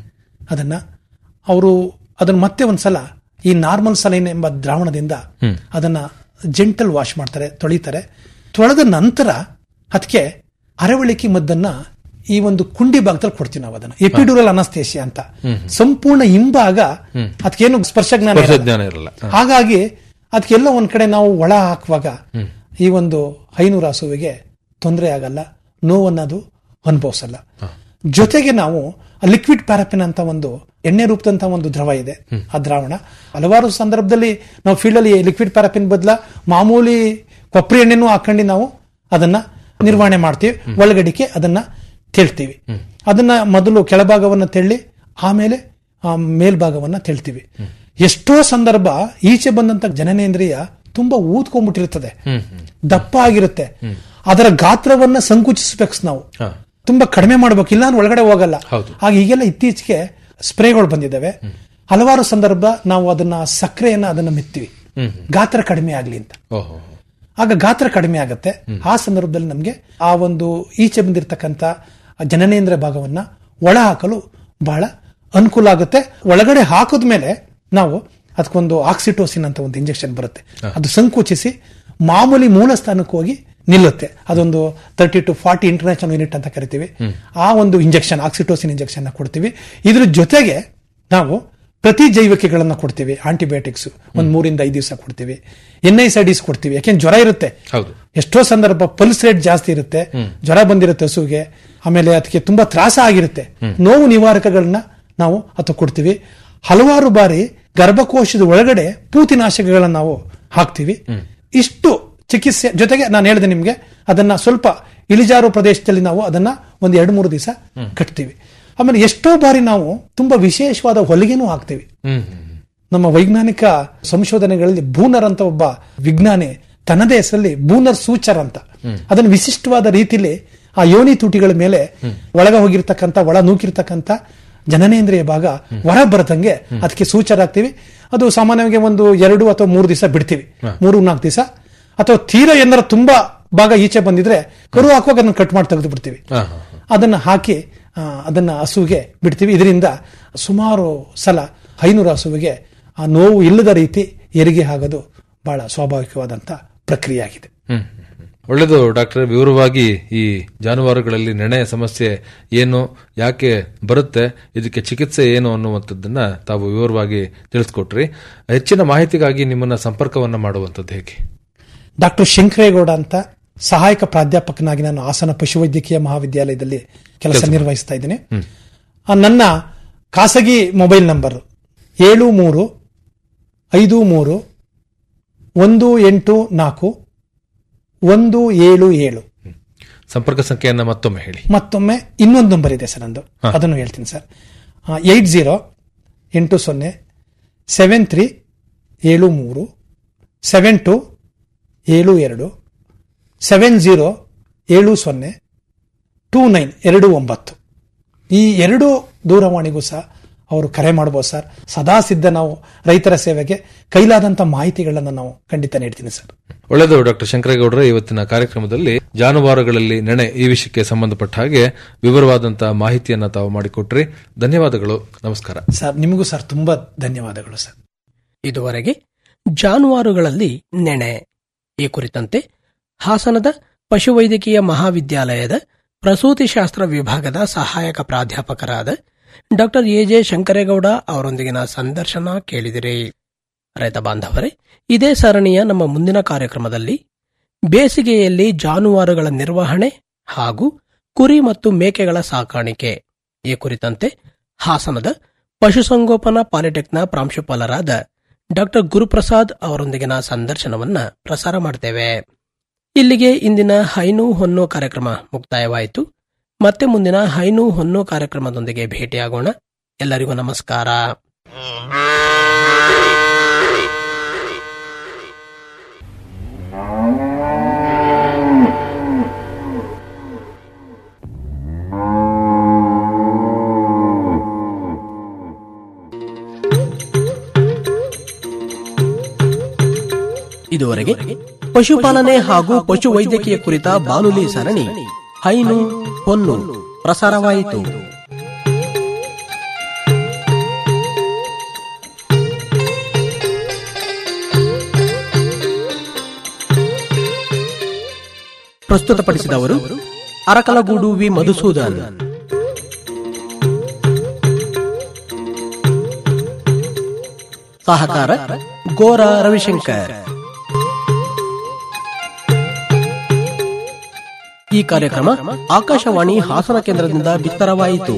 D: ಅದನ್ನ ಅವರು ಅದನ್ನ ಮತ್ತೆ ಒಂದ್ಸಲ ಈ ನಾರ್ಮಲ್ ಸಲೈನ್ ಎಂಬ ದ್ರಾವಣದಿಂದ ಅದನ್ನ ಜೆಂಟಲ್ ವಾಶ್ ಮಾಡ್ತಾರೆ ತೊಳಿತಾರೆ ತೊಳೆದ ನಂತರ ಅದಕ್ಕೆ ಅರವಳಿಕೆ ಮದ್ದನ್ನ ಈ ಒಂದು ಕುಂಡಿ ಭಾಗದಲ್ಲಿ ಕೊಡ್ತೀವಿ ನಾವು ಅದನ್ನ ಎಪಿಡ್ಯೂರಲ್ ಅನಸ್ತೇಶಿಯ ಅಂತ ಸಂಪೂರ್ಣ ಹಿಂಭಾಗ ಅದಕ್ಕೇನು ಸ್ಪರ್ಶ ಜ್ಞಾನ ಇರಲ್ಲ.
C: ಜ್ಞಾನ ಇರಲ್ಲ ಹ.
D: ಹಾಗಾಗಿ ಅದಕ್ಕೆಲ್ಲ ಒಂದ್ ಕಡೆ ನಾವು ಒಳ ಹಾಕುವಾಗ ಈ ಒಂದು ಹೈನೂರು ಹಸುವಿಗೆ ತೊಂದರೆ ಆಗಲ್ಲ ನೋವನ್ನದು ಅನುಭವಿಸಲ್ಲ ಜೊತೆಗೆ ನಾವು ಲಿಕ್ವಿಡ್ ಪ್ಯಾರಪಿನ್ ಅಂತ ಒಂದು ಎಣ್ಣೆ ರೂಪದಂತ ಒಂದು ದ್ರವ ಇದೆ ಆ ದ್ರಾವಣ ಹಲವಾರು ಸಂದರ್ಭದಲ್ಲಿ ನಾವು ಫೀಲ್ಡ್ ಅಲ್ಲಿ ಲಿಕ್ವಿಡ್ ಪ್ಯಾರಪಿನ್ ಬದಲ ಮಾಮೂಲಿ ಕೊಬ್ಬರಿ ಎಣ್ಣೆನೂ ಹಾಕೊಂಡು ನಾವು ಅದನ್ನ ನಿರ್ವಹಣೆ ಮಾಡ್ತೀವಿ ಒಳಗಡಿಕೆ ಅದನ್ನ ತೆಳ್ತೀವಿ ಅದನ್ನ ಮೊದಲು ಕೆಳಭಾಗವನ್ನ ತೆಳ್ಳಿ ಆಮೇಲೆ ಆ ಮೇಲ್ಭಾಗವನ್ನ ತೆಳ್ತೀವಿ ಎಷ್ಟೋ ಸಂದರ್ಭ ಈಚೆ ಬಂದಂತ ಜನನೇಂದ್ರಿಯ ತುಂಬಾ ಊದ್ಕೊಂಡ್ಬಿಟ್ಟಿರ್ತದೆ ದಪ್ಪ ಆಗಿರುತ್ತೆ ಅದರ ಗಾತ್ರವನ್ನ ಸಂಕುಚಿಸಬೇಕು ನಾವು
C: ಹ.
D: ತುಂಬಾ ಕಡಿಮೆ ಮಾಡ್ಬೇಕು ಇಲ್ಲ ಅಂದ್ರೆ ಒಳಗಡೆ ಹೋಗಲ್ಲ
C: ಹೌದು.
D: ಆಗ ಈಗೆಲ್ಲ ಇತ್ತೀಚೆಗೆ ಸ್ಪ್ರೇಗಳು ಬಂದಿದ್ದಾವೆ ಹಲವಾರು ಸಂದರ್ಭ ನಾವು ಅದನ್ನ ಸಕ್ಕರೆಯನ್ನ ಅದನ್ನ ಮೆತ್ತೀವಿ ಗಾತ್ರ ಕಡಿಮೆ ಆಗ್ಲಿ ಅಂತ
C: ಓಹೋ
D: ಆಗ ಗಾತ್ರ ಕಡಿಮೆ ಆಗುತ್ತೆ ಆ ಸಂದರ್ಭದಲ್ಲಿ ನಮಗೆ ಆ ಒಂದು ಈಚೆ ಬಂದಿರತಕ್ಕಂತ ಆ ಜನನೇಂದ್ರ ಭಾಗವನ್ನ ಒಳ ಹಾಕಲು ಬಹಳ ಅನುಕೂಲ ಆಗುತ್ತೆ ಒಳಗಡೆ ಹಾಕಿದ್ಮೇಲೆ ನಾವು ಅದಕ್ಕೊಂದು ಆಕ್ಸಿಟೋಸಿನ್ ಅಂತ ಒಂದು ಇಂಜೆಕ್ಷನ್ ಬರುತ್ತೆ ಅದು ಸಂಕುಚಿಸಿ ಮಾಮೂಲಿ ಮೂಲ ಸ್ಥಾನಕ್ಕೆ ಹೋಗಿ ನಿಲ್ಲುತ್ತೆ ಅದೊಂದು thirty to forty international unit ಅಂತ ಕರಿತೀವಿ ಆ ಒಂದು ಇಂಜೆಕ್ಷನ್ ಆಕ್ಸಿಟೋಸಿನ್ ಇಂಜೆಕ್ಷನ್ ಕೊಡ್ತೀವಿ ಇದ್ರ ಜೊತೆಗೆ ನಾವು ಪ್ರತಿ ಜೈವಿಕೆಗಳನ್ನ ಕೊಡ್ತೀವಿ ಆಂಟಿಬಯೋಟಿಕ್ಸ್ ಒಂದ್ ಮೂರಿಂದ ಐದು ದಿವಸ ಕೊಡ್ತೀವಿ ಎನ್ ಐ ಸೈಡಿಸ್ ಕೊಡ್ತೀವಿ ಯಾಕೆಂದ್ರೆ ಜ್ವರ ಇರುತ್ತೆ
C: ಹೌದು
D: ಎಷ್ಟೋ ಸಂದರ್ಭ ಪಲ್ಸ್ ರೇಟ್ ಜಾಸ್ತಿ ಇರುತ್ತೆ ಜ್ವರ ಬಂದಿರುತ್ತೆ ಹಸುವಿಗೆ ಆಮೇಲೆ ಅದಕ್ಕೆ ತುಂಬಾ ತ್ರಾಸ ಆಗಿರುತ್ತೆ ನೋವು ನಿವಾರಕಗಳನ್ನ ನಾವು ಅಥವಾ ಕೊಡ್ತೀವಿ ಹಲವಾರು ಬಾರಿ ಗರ್ಭಕೋಶದ ಒಳಗಡೆ ಪೂತಿನಾಶಕಗಳನ್ನ ನಾವು ಹಾಕ್ತಿವಿ ಇಷ್ಟು ಚಿಕಿತ್ಸೆ ಜೊತೆಗೆ ನಾನು ಹೇಳಿದೆ ನಿಮ್ಗೆ ಅದನ್ನ ಸ್ವಲ್ಪ ಇಳಿಜಾರು ಪ್ರದೇಶದಲ್ಲಿ ನಾವು ಅದನ್ನ ಒಂದ್ ಎರಡು ಮೂರು ದಿವಸ ಕಟ್ತೀವಿ ಆಮೇಲೆ ಎಷ್ಟೋ ಬಾರಿ ನಾವು ತುಂಬಾ ವಿಶೇಷವಾದ ಹೊಲಿಗೆನೂ ಹಾಕ್ತೀವಿ
C: ಹ್ಮ್ ಹ್ಮ್ ಹ್ಮ್.
D: ನಮ್ಮ ವೈಜ್ಞಾನಿಕ ಸಂಶೋಧನೆಗಳಲ್ಲಿ ಬೂನರ್ ಅಂತ ಒಬ್ಬ ವಿಜ್ಞಾನಿ ತನ್ನದೇ ಹೆಸರಲ್ಲಿ ಬೂನರ್ ಸೂಚರ್ ಅಂತ ಅದನ್ನು ವಿಶಿಷ್ಟವಾದ ರೀತಿಯಲ್ಲಿ ಆ ಯೋನಿ ತುಟಿಗಳ ಮೇಲೆ ಒಳಗ ಹೋಗಿರ್ತಕ್ಕಂಥ ಒಳ ನೂಕಿರ್ತಕ್ಕಂಥ ಜನನೇಂದ್ರಿಯ ಭಾಗ ಹೊರ ಬರದಂಗೆ ಅದಕ್ಕೆ ಸೂಚರ್ ಹಾಕ್ತಿವಿ ಅದು ಸಾಮಾನ್ಯವಾಗಿ ಒಂದು ಎರಡು ಅಥವಾ ಮೂರು ದಿವಸ ಬಿಡ್ತೀವಿ ಮೂರು ನಾಲ್ಕು ದಿವಸ ಅಥವಾ ತೀರಾ ಏನಾರ ತುಂಬಾ ಭಾಗ ಈಚೆ ಬಂದಿದ್ರೆ ಕರು ಹಾಕುವಾಗ ಅದನ್ನ ಕಟ್ ಮಾಡಿ ತೆಗೆದು ಬಿಡ್ತೀವಿ
C: ಹ, ಹ, ಹ.
D: ಅದನ್ನ ಹಾಕಿ ಆ, ಅದನ್ನ ಹಸುವಿಗೆ ಬಿಡ್ತೀವಿ ಇದರಿಂದ ಸುಮಾರು ಸಲ ಐನೂರು ಹಸುವಿಗೆ ಆ ನೋವು ಇಲ್ಲದ ರೀತಿ ಹೆರಿಗೆ ಆಗೋದು ಬಹಳ ಸ್ವಾಭಾವಿಕವಾದಂತ ಪ್ರಕ್ರಿಯೆ ಆಗಿದೆ
C: ಹ್ಮ್, ಹ್ಮ್, ಹ್ಮ್. ಒಳ್ಳೆಯದು ಡಾಕ್ಟರ್ ವಿವರವಾಗಿ ಈ ಜಾನುವಾರುಗಳಲ್ಲಿ ನೆನೆ ಸಮಸ್ಯೆ ಏನು ಯಾಕೆ ಬರುತ್ತೆ ಇದಕ್ಕೆ ಚಿಕಿತ್ಸೆ ಏನು ಅನ್ನುವಂಥದ್ದನ್ನ ತಾವು ವಿವರವಾಗಿ ತಿಳಿಸ್ಕೊಟ್ರಿ ಹೆಚ್ಚಿನ ಮಾಹಿತಿಗಾಗಿ ನಿಮ್ಮನ್ನ ಸಂಪರ್ಕವನ್ನ ಮಾಡುವಂಥದ್ದು ಹೇಗೆ
D: ಡಾಕ್ಟರ್ ಶಂಕರೇಗೌಡ ಅಂತ ಸಹಾಯಕ ಪ್ರಾಧ್ಯಾಪಕನಾಗಿ ನಾನು ಹಾಸನ ಪಶುವೈದ್ಯಕೀಯ ಮಹಾವಿದ್ಯಾಲಯದಲ್ಲಿ ಕೆಲಸ ನಿರ್ವಹಿಸ್ತಾ ಇದ್ದೀನಿ ಆ, ನನ್ನ ಖಾಸಗಿ ಮೊಬೈಲ್ ನಂಬರ್ ಏಳು ಮೂರು ಐದು ಮೂರು ಒಂದು ಎಂಟು ನಾಲ್ಕು ಒಂದು ಏಳು ಏಳು
C: ಸಂಪರ್ಕ ಸಂಖ್ಯೆಯನ್ನ ಮತ್ತೊಮ್ಮೆ ಹೇಳಿ
D: ಮತ್ತೊಮ್ಮೆ ಇನ್ನೊಂದು ನಂಬರ್ ಇದೆ ಸರ್ ನಂದು ಅದನ್ನು ಹೇಳ್ತೀನಿ ಸರ್ ಏಟ್ ಜೀರೋ ಎಂಟು ಸೊನ್ನೆ ಸೆವೆನ್ ತ್ರೀ ಏಳು ಮೂರು ಸೆವೆನ್ ಟು ಏಳು ಎರಡು ಸೆವೆನ್ ಜೀರೋ ಏಳು ಸೊನ್ನೆ ಟೂ ನೈನ್ ಎರಡು ಒಂಬತ್ತು ಈ ಎರಡು ದೂರವಾಣಿಗೂ ಸಹ ಅವರು ಕರೆ ಮಾಡ್ಬೋದು ಸರ್ ಸದಾ ಸಿದ್ಧ ನಾವು ರೈತರ ಸೇವೆಗೆ ಕೈಲಾದಂತ ಮಾಹಿತಿಗಳನ್ನು ನಾವು ಖಂಡಿತ ನೀಡ್ತೀನಿ ಸರ್
C: ಒಳ್ಳೆಯದು ಡಾಕ್ಟರ್ ಶಂಕರೇಗೌಡರ ಇವತ್ತಿನ ಕಾರ್ಯಕ್ರಮದಲ್ಲಿ ಜಾನುವಾರುಗಳಲ್ಲಿ ನೆನೆ ಈ ವಿಷಯಕ್ಕೆ ಸಂಬಂಧಪಟ್ಟ ಹಾಗೆ ವಿವರವಾದಂತಹ ಮಾಹಿತಿಯನ್ನ ತಾವು ಮಾಡಿಕೊಟ್ರಿ ಧನ್ಯವಾದಗಳು ನಮಸ್ಕಾರ
D: ಸರ್ ನಿಮಗೂ ಸರ್ ತುಂಬಾ ಧನ್ಯವಾದಗಳು ಸರ್
B: ಇದುವರೆಗೆ ಜಾನುವಾರುಗಳಲ್ಲಿ ನೆನೆ ಈ ಕುರಿತಂತೆ ಹಾಸನದ ಪಶುವೈದ್ಯಕೀಯ ಮಹಾವಿದ್ಯಾಲಯದ ಪ್ರಸೂತಿಶಾಸ್ತ್ರ ವಿಭಾಗದ ಸಹಾಯಕ ಪ್ರಾಧ್ಯಾಪಕರಾದ ಡಾಕ್ಟರ್ ಎಜೆ ಶಂಕರೇಗೌಡ ಅವರೊಂದಿಗಿನ ಸಂದರ್ಶನ ಕೇಳಿದಿರಿ ರೈತ ಬಾಂಧವರೇ ಇದೇ ಸರಣಿಯ ನಮ್ಮ ಮುಂದಿನ ಕಾರ್ಯಕ್ರಮದಲ್ಲಿ ಬೇಸಿಗೆಯಲ್ಲಿ ಜಾನುವಾರುಗಳ ನಿರ್ವಹಣೆ ಹಾಗೂ ಕುರಿ ಮತ್ತು ಮೇಕೆಗಳ ಸಾಕಾಣಿಕೆ ಈ ಕುರಿತಂತೆ ಹಾಸನದ ಪಶುಸಂಗೋಪನಾ ಪಾಲಿಟೆಕ್ನ ಪ್ರಾಂಶುಪಾಲರಾದ ಡಾಕ್ಟರ್ ಗುರುಪ್ರಸಾದ್ ಅವರೊಂದಿಗಿನ ಸಂದರ್ಶನವನ್ನ ಪ್ರಸಾರ ಮಾಡ್ತೇವೆ ಇಲ್ಲಿಗೆ ಇಂದಿನ ಹೈನು ಹೊನ್ನು ಕಾರ್ಯಕ್ರಮ ಮುಕ್ತಾಯವಾಯಿತು ಮತ್ತೆ ಮುಂದಿನ ಹೈನು ಹೊನ್ನು ಕಾರ್ಯಕ್ರಮದೊಂದಿಗೆ ಭೇಟಿಯಾಗೋಣ ಎಲ್ಲರಿಗೂ ನಮಸ್ಕಾರ ಇದುವರೆಗೆ ಪಶುಪಾಲನೆ ಹಾಗೂ ಪಶು ವೈದ್ಯಕೀಯ ಕುರಿತ ಬಾನುಲಿ ಸರಣಿ ಹೈನು ಹೊನ್ನು ಪ್ರಸಾರವಾಯಿತು ಪ್ರಸ್ತುತಪಡಿಸಿದವರು ಅರಕಲಗೂಡು ವಿ ಮಧುಸೂದನ್ ಸಹಕಾರ ಗೋರ ರವಿಶಂಕರ್ ಈ ಕಾರ್ಯಕ್ರಮ ಆಕಾಶವಾಣಿ ಹಾಸನ ಕೇಂದ್ರದಿಂದ ಬಿತ್ತರವಾಯಿತು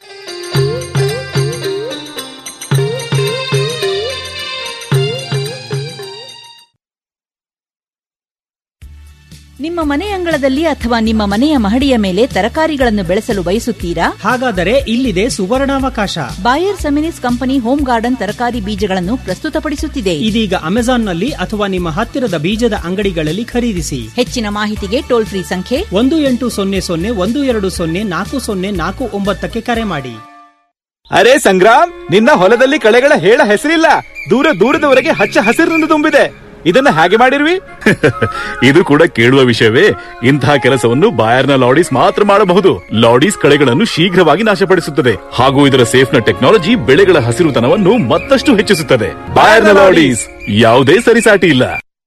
E: ನಿಮ್ಮ ಮನೆ ಅಂಗಳದಲ್ಲಿ ಅಥವಾ ನಿಮ್ಮ ಮನೆಯ ಮಹಡಿಯ ಮೇಲೆ ತರಕಾರಿಗಳನ್ನು ಬೆಳೆಸಲು ಬಯಸುತ್ತೀರಾ
F: ಹಾಗಾದರೆ ಇಲ್ಲಿದೆ ಸುವರ್ಣಾವಕಾಶ
E: Bayer Seminis company home garden ತರಕಾರಿ ಬೀಜಗಳನ್ನು ಪ್ರಸ್ತುತಪಡಿಸುತ್ತಿದೆ
F: ಇದೀಗ ಅಮೆಜಾನ್ನಲ್ಲಿ ಅಥವಾ ನಿಮ್ಮ ಹತ್ತಿರದ ಬೀಜದ ಅಂಗಡಿಗಳಲ್ಲಿ ಖರೀದಿಸಿ
E: ಹೆಚ್ಚಿನ ಮಾಹಿತಿಗೆ ಟೋಲ್ ಫ್ರೀ ಸಂಖ್ಯೆ
F: ಒಂದು ಎಂಟು ಸೊನ್ನೆ ಸೊನ್ನೆ ಒಂದು ಎರಡು ಸೊನ್ನೆ ನಾಲ್ಕು ಸೊನ್ನೆ ನಾಲ್ಕು ಒಂಬತ್ತಕ್ಕೆ ಕರೆ ಮಾಡಿ
G: ಅರೆ ಸಂಗ್ರಾಮ್ ನಿನ್ನ ಹೊಲದಲ್ಲಿ ಕಳೆಗಳ ಹೇಳ ಹೆಸರಿಲ್ಲ ದೂರ ದೂರದವರೆಗೆ ಹಚ್ಚ ಹಸಿರಿನಿಂದ ತುಂಬಿದೆ ಇದನ್ನ ಹೇಗೆ ಮಾಡಿರ್ವಿ
H: ಇದು ಕೂಡ ಕೇಳುವ ವಿಷಯವೇ ಇಂತಹ ಕೆಲಸವನ್ನು ಬಾಯರ್ನ ಲಾಡೀಸ್ ಮಾತ್ರ ಮಾಡಬಹುದು ಲಾಡೀಸ್ ಕಳೆಗಳನ್ನು ಶೀಘ್ರವಾಗಿ ನಾಶಪಡಿಸುತ್ತದೆ ಹಾಗೂ ಇದರ ಸೇಫ್ನ ಟೆಕ್ನಾಲಜಿ ಬೆಳೆಗಳ ಹಸಿರುತನವನ್ನು ಮತ್ತಷ್ಟು ಹೆಚ್ಚಿಸುತ್ತದೆ ಬಾಯರ್ನ ಲಾಡೀಸ್ ಯಾವುದೇ ಸರಿಸಾಟಿ ಇಲ್ಲ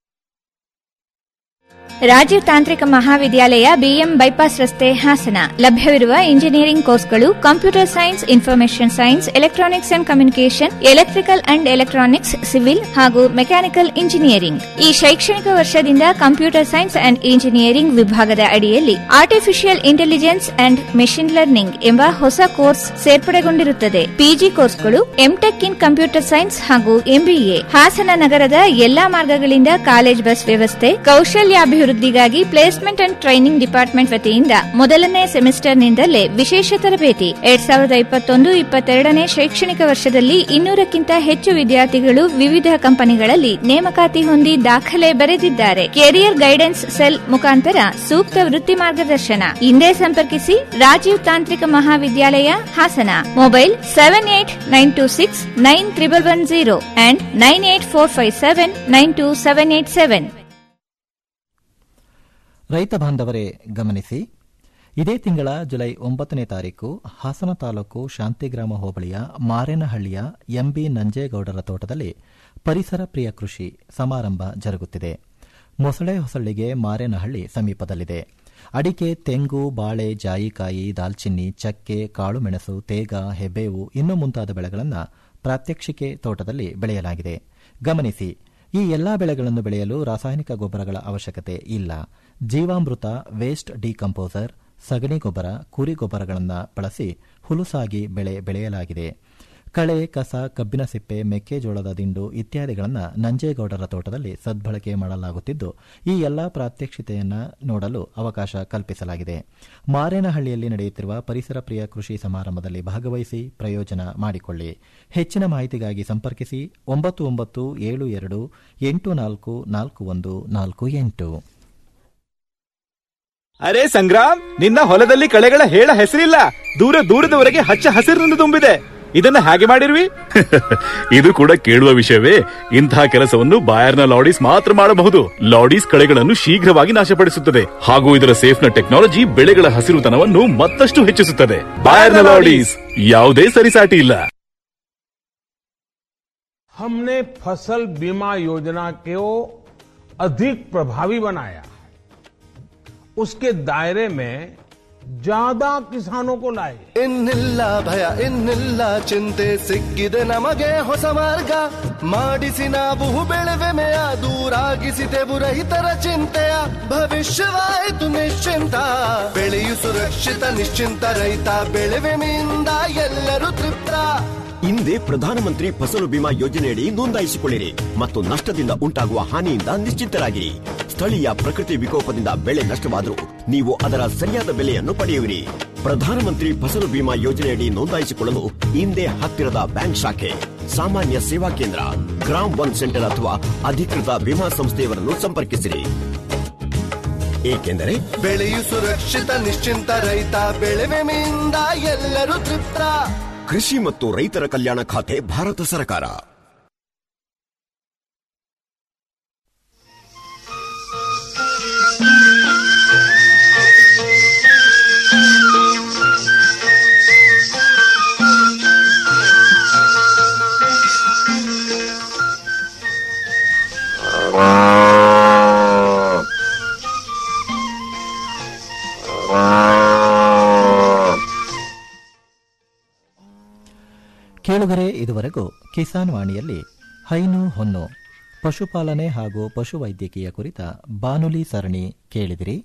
I: ರಾಜೀವ್ ತಾಂತ್ರಿಕ ಮಹಾವಿದ್ಯಾಲಯ ಬಿಎಂ ಬೈಪಾಸ್ ರಸ್ತೆ ಹಾಸನ ಲಭ್ಯವಿರುವ ಇಂಜಿನಿಯರಿಂಗ್ ಕೋರ್ಸ್ಗಳು computer science information science electronics and communication electrical and electronics civil ಹಾಗೂ ಮೆಕ್ಯಾನಿಕಲ್ ಇಂಜಿನಿಯರಿಂಗ್ ಈ ಶೈಕ್ಷಣಿಕ ವರ್ಷದಿಂದ ಕಂಪ್ಯೂಟರ್ ಸೈನ್ಸ್ ಅಂಡ್ ಇಂಜಿನಿಯರಿಂಗ್ ವಿಭಾಗದ ಅಡಿಯಲ್ಲಿ artificial intelligence and machine learning ಎಂಬ ಹೊಸ ಕೋರ್ಸ್ ಸೇರ್ಪಡೆಗೊಂಡಿರುತ್ತದೆ ಪಿಜಿ ಕೋರ್ಸ್ಗಳು ಎಂಟೆಕ್ ಇನ್ ಕಂಪ್ಯೂಟರ್ ಸೈನ್ಸ್ ಹಾಗೂ ಎಂಬಿಎ ಹಾಸನ ನಗರದ ಎಲ್ಲಾ ಮಾರ್ಗಗಳಿಂದ ಕಾಲೇಜ್ ಬಸ್ ವ್ಯವಸ್ಥೆ ಕೌಶಲ್ಯಾಭಿವೃದ್ಧಿಗಾಗಿ ಪ್ಲೇಸ್ಮೆಂಟ್ ಅಂಡ್ ಟ್ರೈನಿಂಗ್ ಡಿಪಾರ್ಟ್ಮೆಂಟ್ ವತಿಯಿಂದ ಮೊದಲನೇ ಸೆಮಿಸ್ಟರ್ನಿಂದಲೇ ವಿಶೇಷ ತರಬೇತಿ ಎರಡ್ ಸಾವಿರದ ಇಪ್ಪತ್ತೊಂದು ಇಪ್ಪತ್ತೆರಡನೇ ಶೈಕ್ಷಣಿಕ ವರ್ಷದಲ್ಲಿ ಇನ್ನೂರಕ್ಕಿಂತ ಹೆಚ್ಚು ವಿದ್ಯಾರ್ಥಿಗಳು ವಿವಿಧ ಕಂಪನಿಗಳಲ್ಲಿ ನೇಮಕಾತಿ ಹೊಂದಿ ದಾಖಲೆ ಬರೆದಿದ್ದಾರೆ ಕೆರಿಯರ್ ಗೈಡೆನ್ಸ್ ಸೆಲ್ ಮುಖಾಂತರ ಸೂಕ್ತ ವೃತ್ತಿ ಮಾರ್ಗದರ್ಶನ ಹಿಂದೆ ಸಂಪರ್ಕಿಸಿ ರಾಜೀವ್ ತಾಂತ್ರಿಕ ಮಹಾವಿದ್ಯಾಲಯ Hassan mobile seven eight nine two six nine triple one zero and nine eight four five seven nine two seven eight seven
A: ರೈತ ಬಾಂಧವರೇ ಗಮನಿಸಿ ಇದೇ ತಿಂಗಳ ಜುಲೈ ಒಂಬತ್ತನೇ ತಾರೀಕು ಹಾಸನ ತಾಲೂಕು ಶಾಂತಿಗ್ರಾಮ ಹೋಬಳಿಯ ಮಾರೇನಹಳ್ಳಿಯ ಎಂಬಿ ನಂಜೇಗೌಡರ ತೋಟದಲ್ಲಿ ಪರಿಸರ ಪ್ರಿಯ ಕೃಷಿ ಸಮಾರಂಭ ಜರುಗುತ್ತಿದೆ ಮೊಸಳೆ ಹೊಸಳ್ಳಿಗೆ ಮಾರೇನಹಳ್ಳಿ ಸಮೀಪದಲ್ಲಿದೆ ಅಡಿಕೆ ತೆಂಗು ಬಾಳೆ ಜಾಯಿಕಾಯಿ ದಾಲ್ಚಿನ್ನಿ ಚಕ್ಕೆ ಕಾಳುಮೆಣಸು ತೇಗ ಹೆಬೇವು ಇನ್ನೂ ಮುಂತಾದ ಬೆಳೆಗಳನ್ನು ಪ್ರಾತ್ಯಕ್ಷಿಕೆ ತೋಟದಲ್ಲಿ ಬೆಳೆಯಲಾಗಿದೆ ಗಮನಿಸಿ ಈ ಎಲ್ಲಾ ಬೆಳೆಗಳನ್ನು ಬೆಳೆಯಲು ರಾಸಾಯನಿಕ ಗೊಬ್ಬರಗಳ ಅವಶ್ಯಕತೆ ಇಲ್ಲ ಜೀವಾಮೃತ ವೇಸ್ಟ್ ಡಿಕಂಪೋಸರ್ ಸಗಣಿ ಗೊಬ್ಬರ ಕುರಿ ಗೊಬ್ಬರಗಳನ್ನು ಬಳಸಿ ಹುಲುಸಾಗಿ ಬೆಳೆ ಬೆಳೆಯಲಾಗಿದೆ ಕಳೆ ಕಸ ಕಬ್ಬಿನ ಸಿಪ್ಪೆ ಮೆಕ್ಕೆಜೋಳದ ದಿಂಡು ಇತ್ಯಾದಿಗಳನ್ನು ನಂಜೇಗೌಡರ ತೋಟದಲ್ಲಿ ಸದ್ಬಳಕೆ ಮಾಡಲಾಗುತ್ತಿದ್ದು ಈ ಎಲ್ಲಾ ಪ್ರಾತ್ಯಕ್ಷಿತೆಯನ್ನು ನೋಡಲು ಅವಕಾಶ ಕಲ್ಪಿಸಲಾಗಿದೆ ಮಾರೇನಹಳ್ಳಿಯಲ್ಲಿ ನಡೆಯುತ್ತಿರುವ ಪರಿಸರ ಪ್ರಿಯ ಕೃಷಿ ಸಮಾರಂಭದಲ್ಲಿ ಭಾಗವಹಿಸಿ ಪ್ರಯೋಜನ ಮಾಡಿಕೊಳ್ಳಿ ಹೆಚ್ಚಿನ ಮಾಹಿತಿಗಾಗಿ ಸಂಪರ್ಕಿಸಿ ಒಂಬತ್ತು ಒಂಬತ್ತು ಏಳು ಎರಡು ಎಂಟು ನಾಲ್ಕು ನಾಲ್ಕು ಒಂದು ನಾಲ್ಕು ಎಂಟು
G: ಅರೆ ಸಂಗ್ರಾಮ್ ನಿನ್ನ ಹೊಲದಲ್ಲಿ ಕಳೆಗಳ ಹೇಳ ಹೆಸರಿಲ್ಲ ದೂರ ದೂರದವರೆಗೆ ಹಚ್ಚ ಹಸಿರಿನಿಂದ ತುಂಬಿದೆ ಇದನ್ನ ಹೇಗೆ ಮಾಡಿರ್ವಿ
H: ಇದು ಕೂಡ ಕೇಳುವ ವಿಷಯವೇ ಇಂತಹ ಕೆಲಸವನ್ನು ಬಾಯರ್ನ ಲಾಡೀಸ್ ಮಾತ್ರ ಮಾಡಬಹುದು ಲಾಡೀಸ್ ಕಳೆಗಳನ್ನು ಶೀಘ್ರವಾಗಿ ನಾಶಪಡಿಸುತ್ತದೆ ಹಾಗೂ ಇದರ ಸೇಫ್ನ ಟೆಕ್ನಾಲಜಿ ಬೆಳೆಗಳ ಹಸಿರುತನವನ್ನು ಮತ್ತಷ್ಟು ಹೆಚ್ಚಿಸುತ್ತದೆ ಬಾಯರ್ನ ಲಾಡೀಸ್ ಯಾವುದೇ ಸರಿಸಾಟಿ ಇಲ್ಲ
J: हमने फसल बीमा योजना को अधिक प्रभावी बनाया उसके दायरे में ज्यादा किसानों को लाए
K: ಇನ್ನಿಲ್ಲ ಭಯ ಇನ್ನಿಲ್ಲ ಚಿಂತೆ ಸಿಕ್ಕಿದೆ ನಮಗೆ ಹೊಸ ಮಾರ್ಗ ಮಾಡಿಸಿ ನಾವು ಬೆಳೆವೆಮೆಯ ದೂರಾಗಿಸಿದೆವು ರೈತರ ಚಿಂತೆಯ ಭವಿಷ್ಯವಾಯಿತು ನಿಶ್ಚಿಂತ ಬೆಳೆಯು ಸುರಕ್ಷಿತ ನಿಶ್ಚಿಂತ ರೈತ ಬೆಳೆವೆಮೆಯಿಂದ ಎಲ್ಲರೂ ತೃಪ್ತ
L: ಹಿಂದೆ ಪ್ರಧಾನಮಂತ್ರಿ ಫಸಲು ಬಿಮಾ ಯೋಜನೆಯಡಿ ನೋಂದಾಯಿಸಿಕೊಳ್ಳಿರಿ ಮತ್ತು ನಷ್ಟದಿಂದ ಉಂಟಾಗುವ ಹಾನಿಯಿಂದ ನಿಶ್ಚಿಂತರಾಗಿರಿ ಸ್ಥಳೀಯ ಪ್ರಕೃತಿ ವಿಕೋಪದಿಂದ ಬೆಳೆ ನಷ್ಟವಾದರೂ ನೀವು ಅದರ ಸರಿಯಾದ ಬೆಲೆಯನ್ನು ಪಡೆಯುವಿರಿ ಪ್ರಧಾನಮಂತ್ರಿ ಫಸಲು ಬಿಮಾ ಯೋಜನೆಯಡಿ ನೋಂದಾಯಿಸಿಕೊಳ್ಳಲು ಹಿಂದೆ ಹತ್ತಿರದ ಬ್ಯಾಂಕ್ ಶಾಖೆ ಸಾಮಾನ್ಯ ಸೇವಾ ಕೇಂದ್ರ ಗ್ರಾಮ್ ಒನ್ ಸೆಂಟರ್ ಅಥವಾ ಅಧಿಕೃತ ವಿಮಾ ಸಂಸ್ಥೆಯವರನ್ನು ಸಂಪರ್ಕಿಸಿರಿ ಏಕೆಂದರೆ
K: ಬೆಳೆಯು ಸುರಕ್ಷಿತ ನಿಶ್ಚಿಂತ ರೈತ ಬೆಳೆವೆಮೆಯಿಂದ ಎಲ್ಲರೂ ತೃಪ್ತ
L: ಕೃಷಿ ಮತ್ತು ರೈತರ ಕಲ್ಯಾಣ ಖಾತೆ ಭಾರತ ಸರ್ಕಾರ
A: ಕಿಸಾನ್ ವಾಣಿಯಲ್ಲಿ ಹೈನು ಹೊನ್ನು ಪಶುಪಾಲನೆ ಹಾಗೂ ಪಶುವೈದ್ಯಕೀಯ ಕುರಿತ ಬಾನುಲಿ ಸರಣಿ ಕೇಳಿದಿರಿ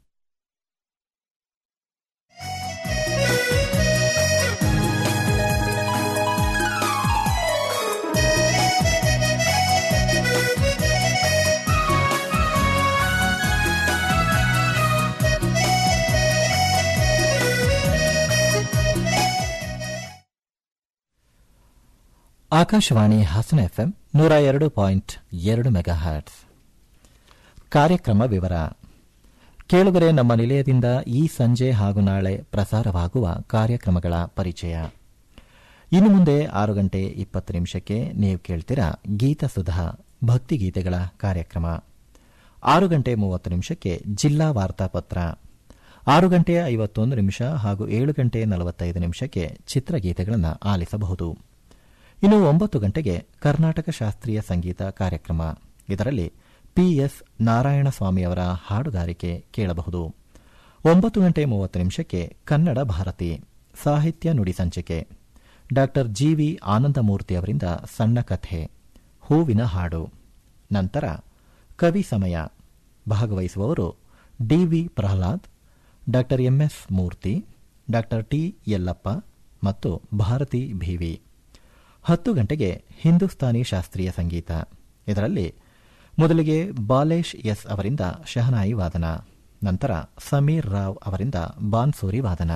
A: ಆಕಾಶವಾಣಿ ಹಾಸನ ಎಫ್ಎಂ ನೂರ ಎರಡು ಪಾಯಿಂಟ್ ಎರಡು ಮೆಗಾ ಹರ್ಟ್ಸ್ ಕಾರ್ಯಕ್ರಮ ವಿವರ ಕೇಳುಗರೆ ನಮ್ಮ ನಿಲಯದಿಂದ ಈ ಸಂಜೆ ಹಾಗೂ ನಾಳೆ ಪ್ರಸಾರವಾಗುವ ಕಾರ್ಯಕ್ರಮಗಳ ಪರಿಚಯ ಇನ್ನು ಮುಂದೆ ಆರು ಗಂಟೆ ಇಪ್ಪತ್ತು ನಿಮಿಷಕ್ಕೆ ನೀವು ಕೇಳ್ತೀರಾ ಗೀತ ಸುಧಾ ಭಕ್ತಿಗೀತೆಗಳ ಕಾರ್ಯಕ್ರಮ ಆರು ಗಂಟೆ ಮೂವತ್ತು ನಿಮಿಷಕ್ಕೆ ಜಿಲ್ಲಾ ವಾರ್ತಾಪತ್ರ ಆರು ಗಂಟೆ ಐವತ್ತೊಂದು ನಿಮಿಷ ಹಾಗೂ ಏಳು ಗಂಟೆ ನಲವತ್ತೈದು ನಿಮಿಷಕ್ಕೆ ಚಿತ್ರಗೀತೆಗಳನ್ನು ಆಲಿಸಬಹುದು ಇನ್ನು ಒಂಬತ್ತು ಗಂಟೆಗೆ ಕರ್ನಾಟಕ ಶಾಸ್ತ್ರೀಯ ಸಂಗೀತ ಕಾರ್ಯಕ್ರಮ ಇದರಲ್ಲಿ ಪಿಎಸ್ ನಾರಾಯಣಸ್ವಾಮಿಯವರ ಹಾಡುಗಾರಿಕೆ ಕೇಳಬಹುದು ಒಂಬತ್ತು ಗಂಟೆ ಮೂವತ್ತು ನಿಮಿಷಕ್ಕೆ ಕನ್ನಡ ಭಾರತಿ ಸಾಹಿತ್ಯ ನುಡಿ ಸಂಚಿಕೆ ಡಾ ಜಿವಿ ಆನಂದಮೂರ್ತಿ ಅವರಿಂದ ಸಣ್ಣ ಕಥೆ ಹೂವಿನ ಹಾಡು ನಂತರ ಕವಿ ಸಮಯ ಭಾಗವಹಿಸುವವರು ಡಿವಿ ಪ್ರಹ್ಲಾದ್ ಡಾ ಎಂಎಸ್ ಮೂರ್ತಿ ಡಾ ಟಿ ಯಲ್ಲಪ್ಪ ಮತ್ತು ಭಾರತಿ ಭೀವಿ ಹತ್ತು ಗಂಟೆಗೆ ಹಿಂದೂಸ್ತಾನಿ ಶಾಸ್ತ್ರೀಯ ಸಂಗೀತ ಇದರಲ್ಲಿ ಮೊದಲಿಗೆ ಬಾಲೇಶ್ ಎಸ್ ಅವರಿಂದ ಶಹನಾಯಿ ವಾದನ ನಂತರ ಸಮೀರ್ ರಾವ್ ಅವರಿಂದ ಬಾನ್ಸೂರಿ ವಾದನ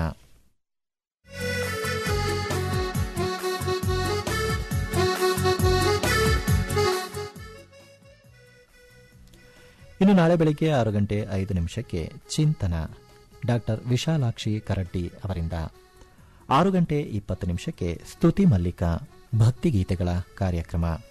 A: ಇನ್ನು ನಾಳೆ ಬೆಳಗ್ಗೆ ಆರು ಗಂಟೆ ಐದು ನಿಮಿಷಕ್ಕೆ ಚಿಂತನ ಡಾಕ್ಟರ್ ವಿಶಾಲಾಕ್ಷಿ ಕರಡ್ಡಿ ಅವರಿಂದ ಆರು ಗಂಟೆ ಇಪ್ಪತ್ತು ನಿಮಿಷಕ್ಕೆ ಸ್ತುತಿ ಮಲ್ಲಿಕ ಭಕ್ತಿಗೀತೆಗಳ ಕಾರ್ಯಕ್ರಮ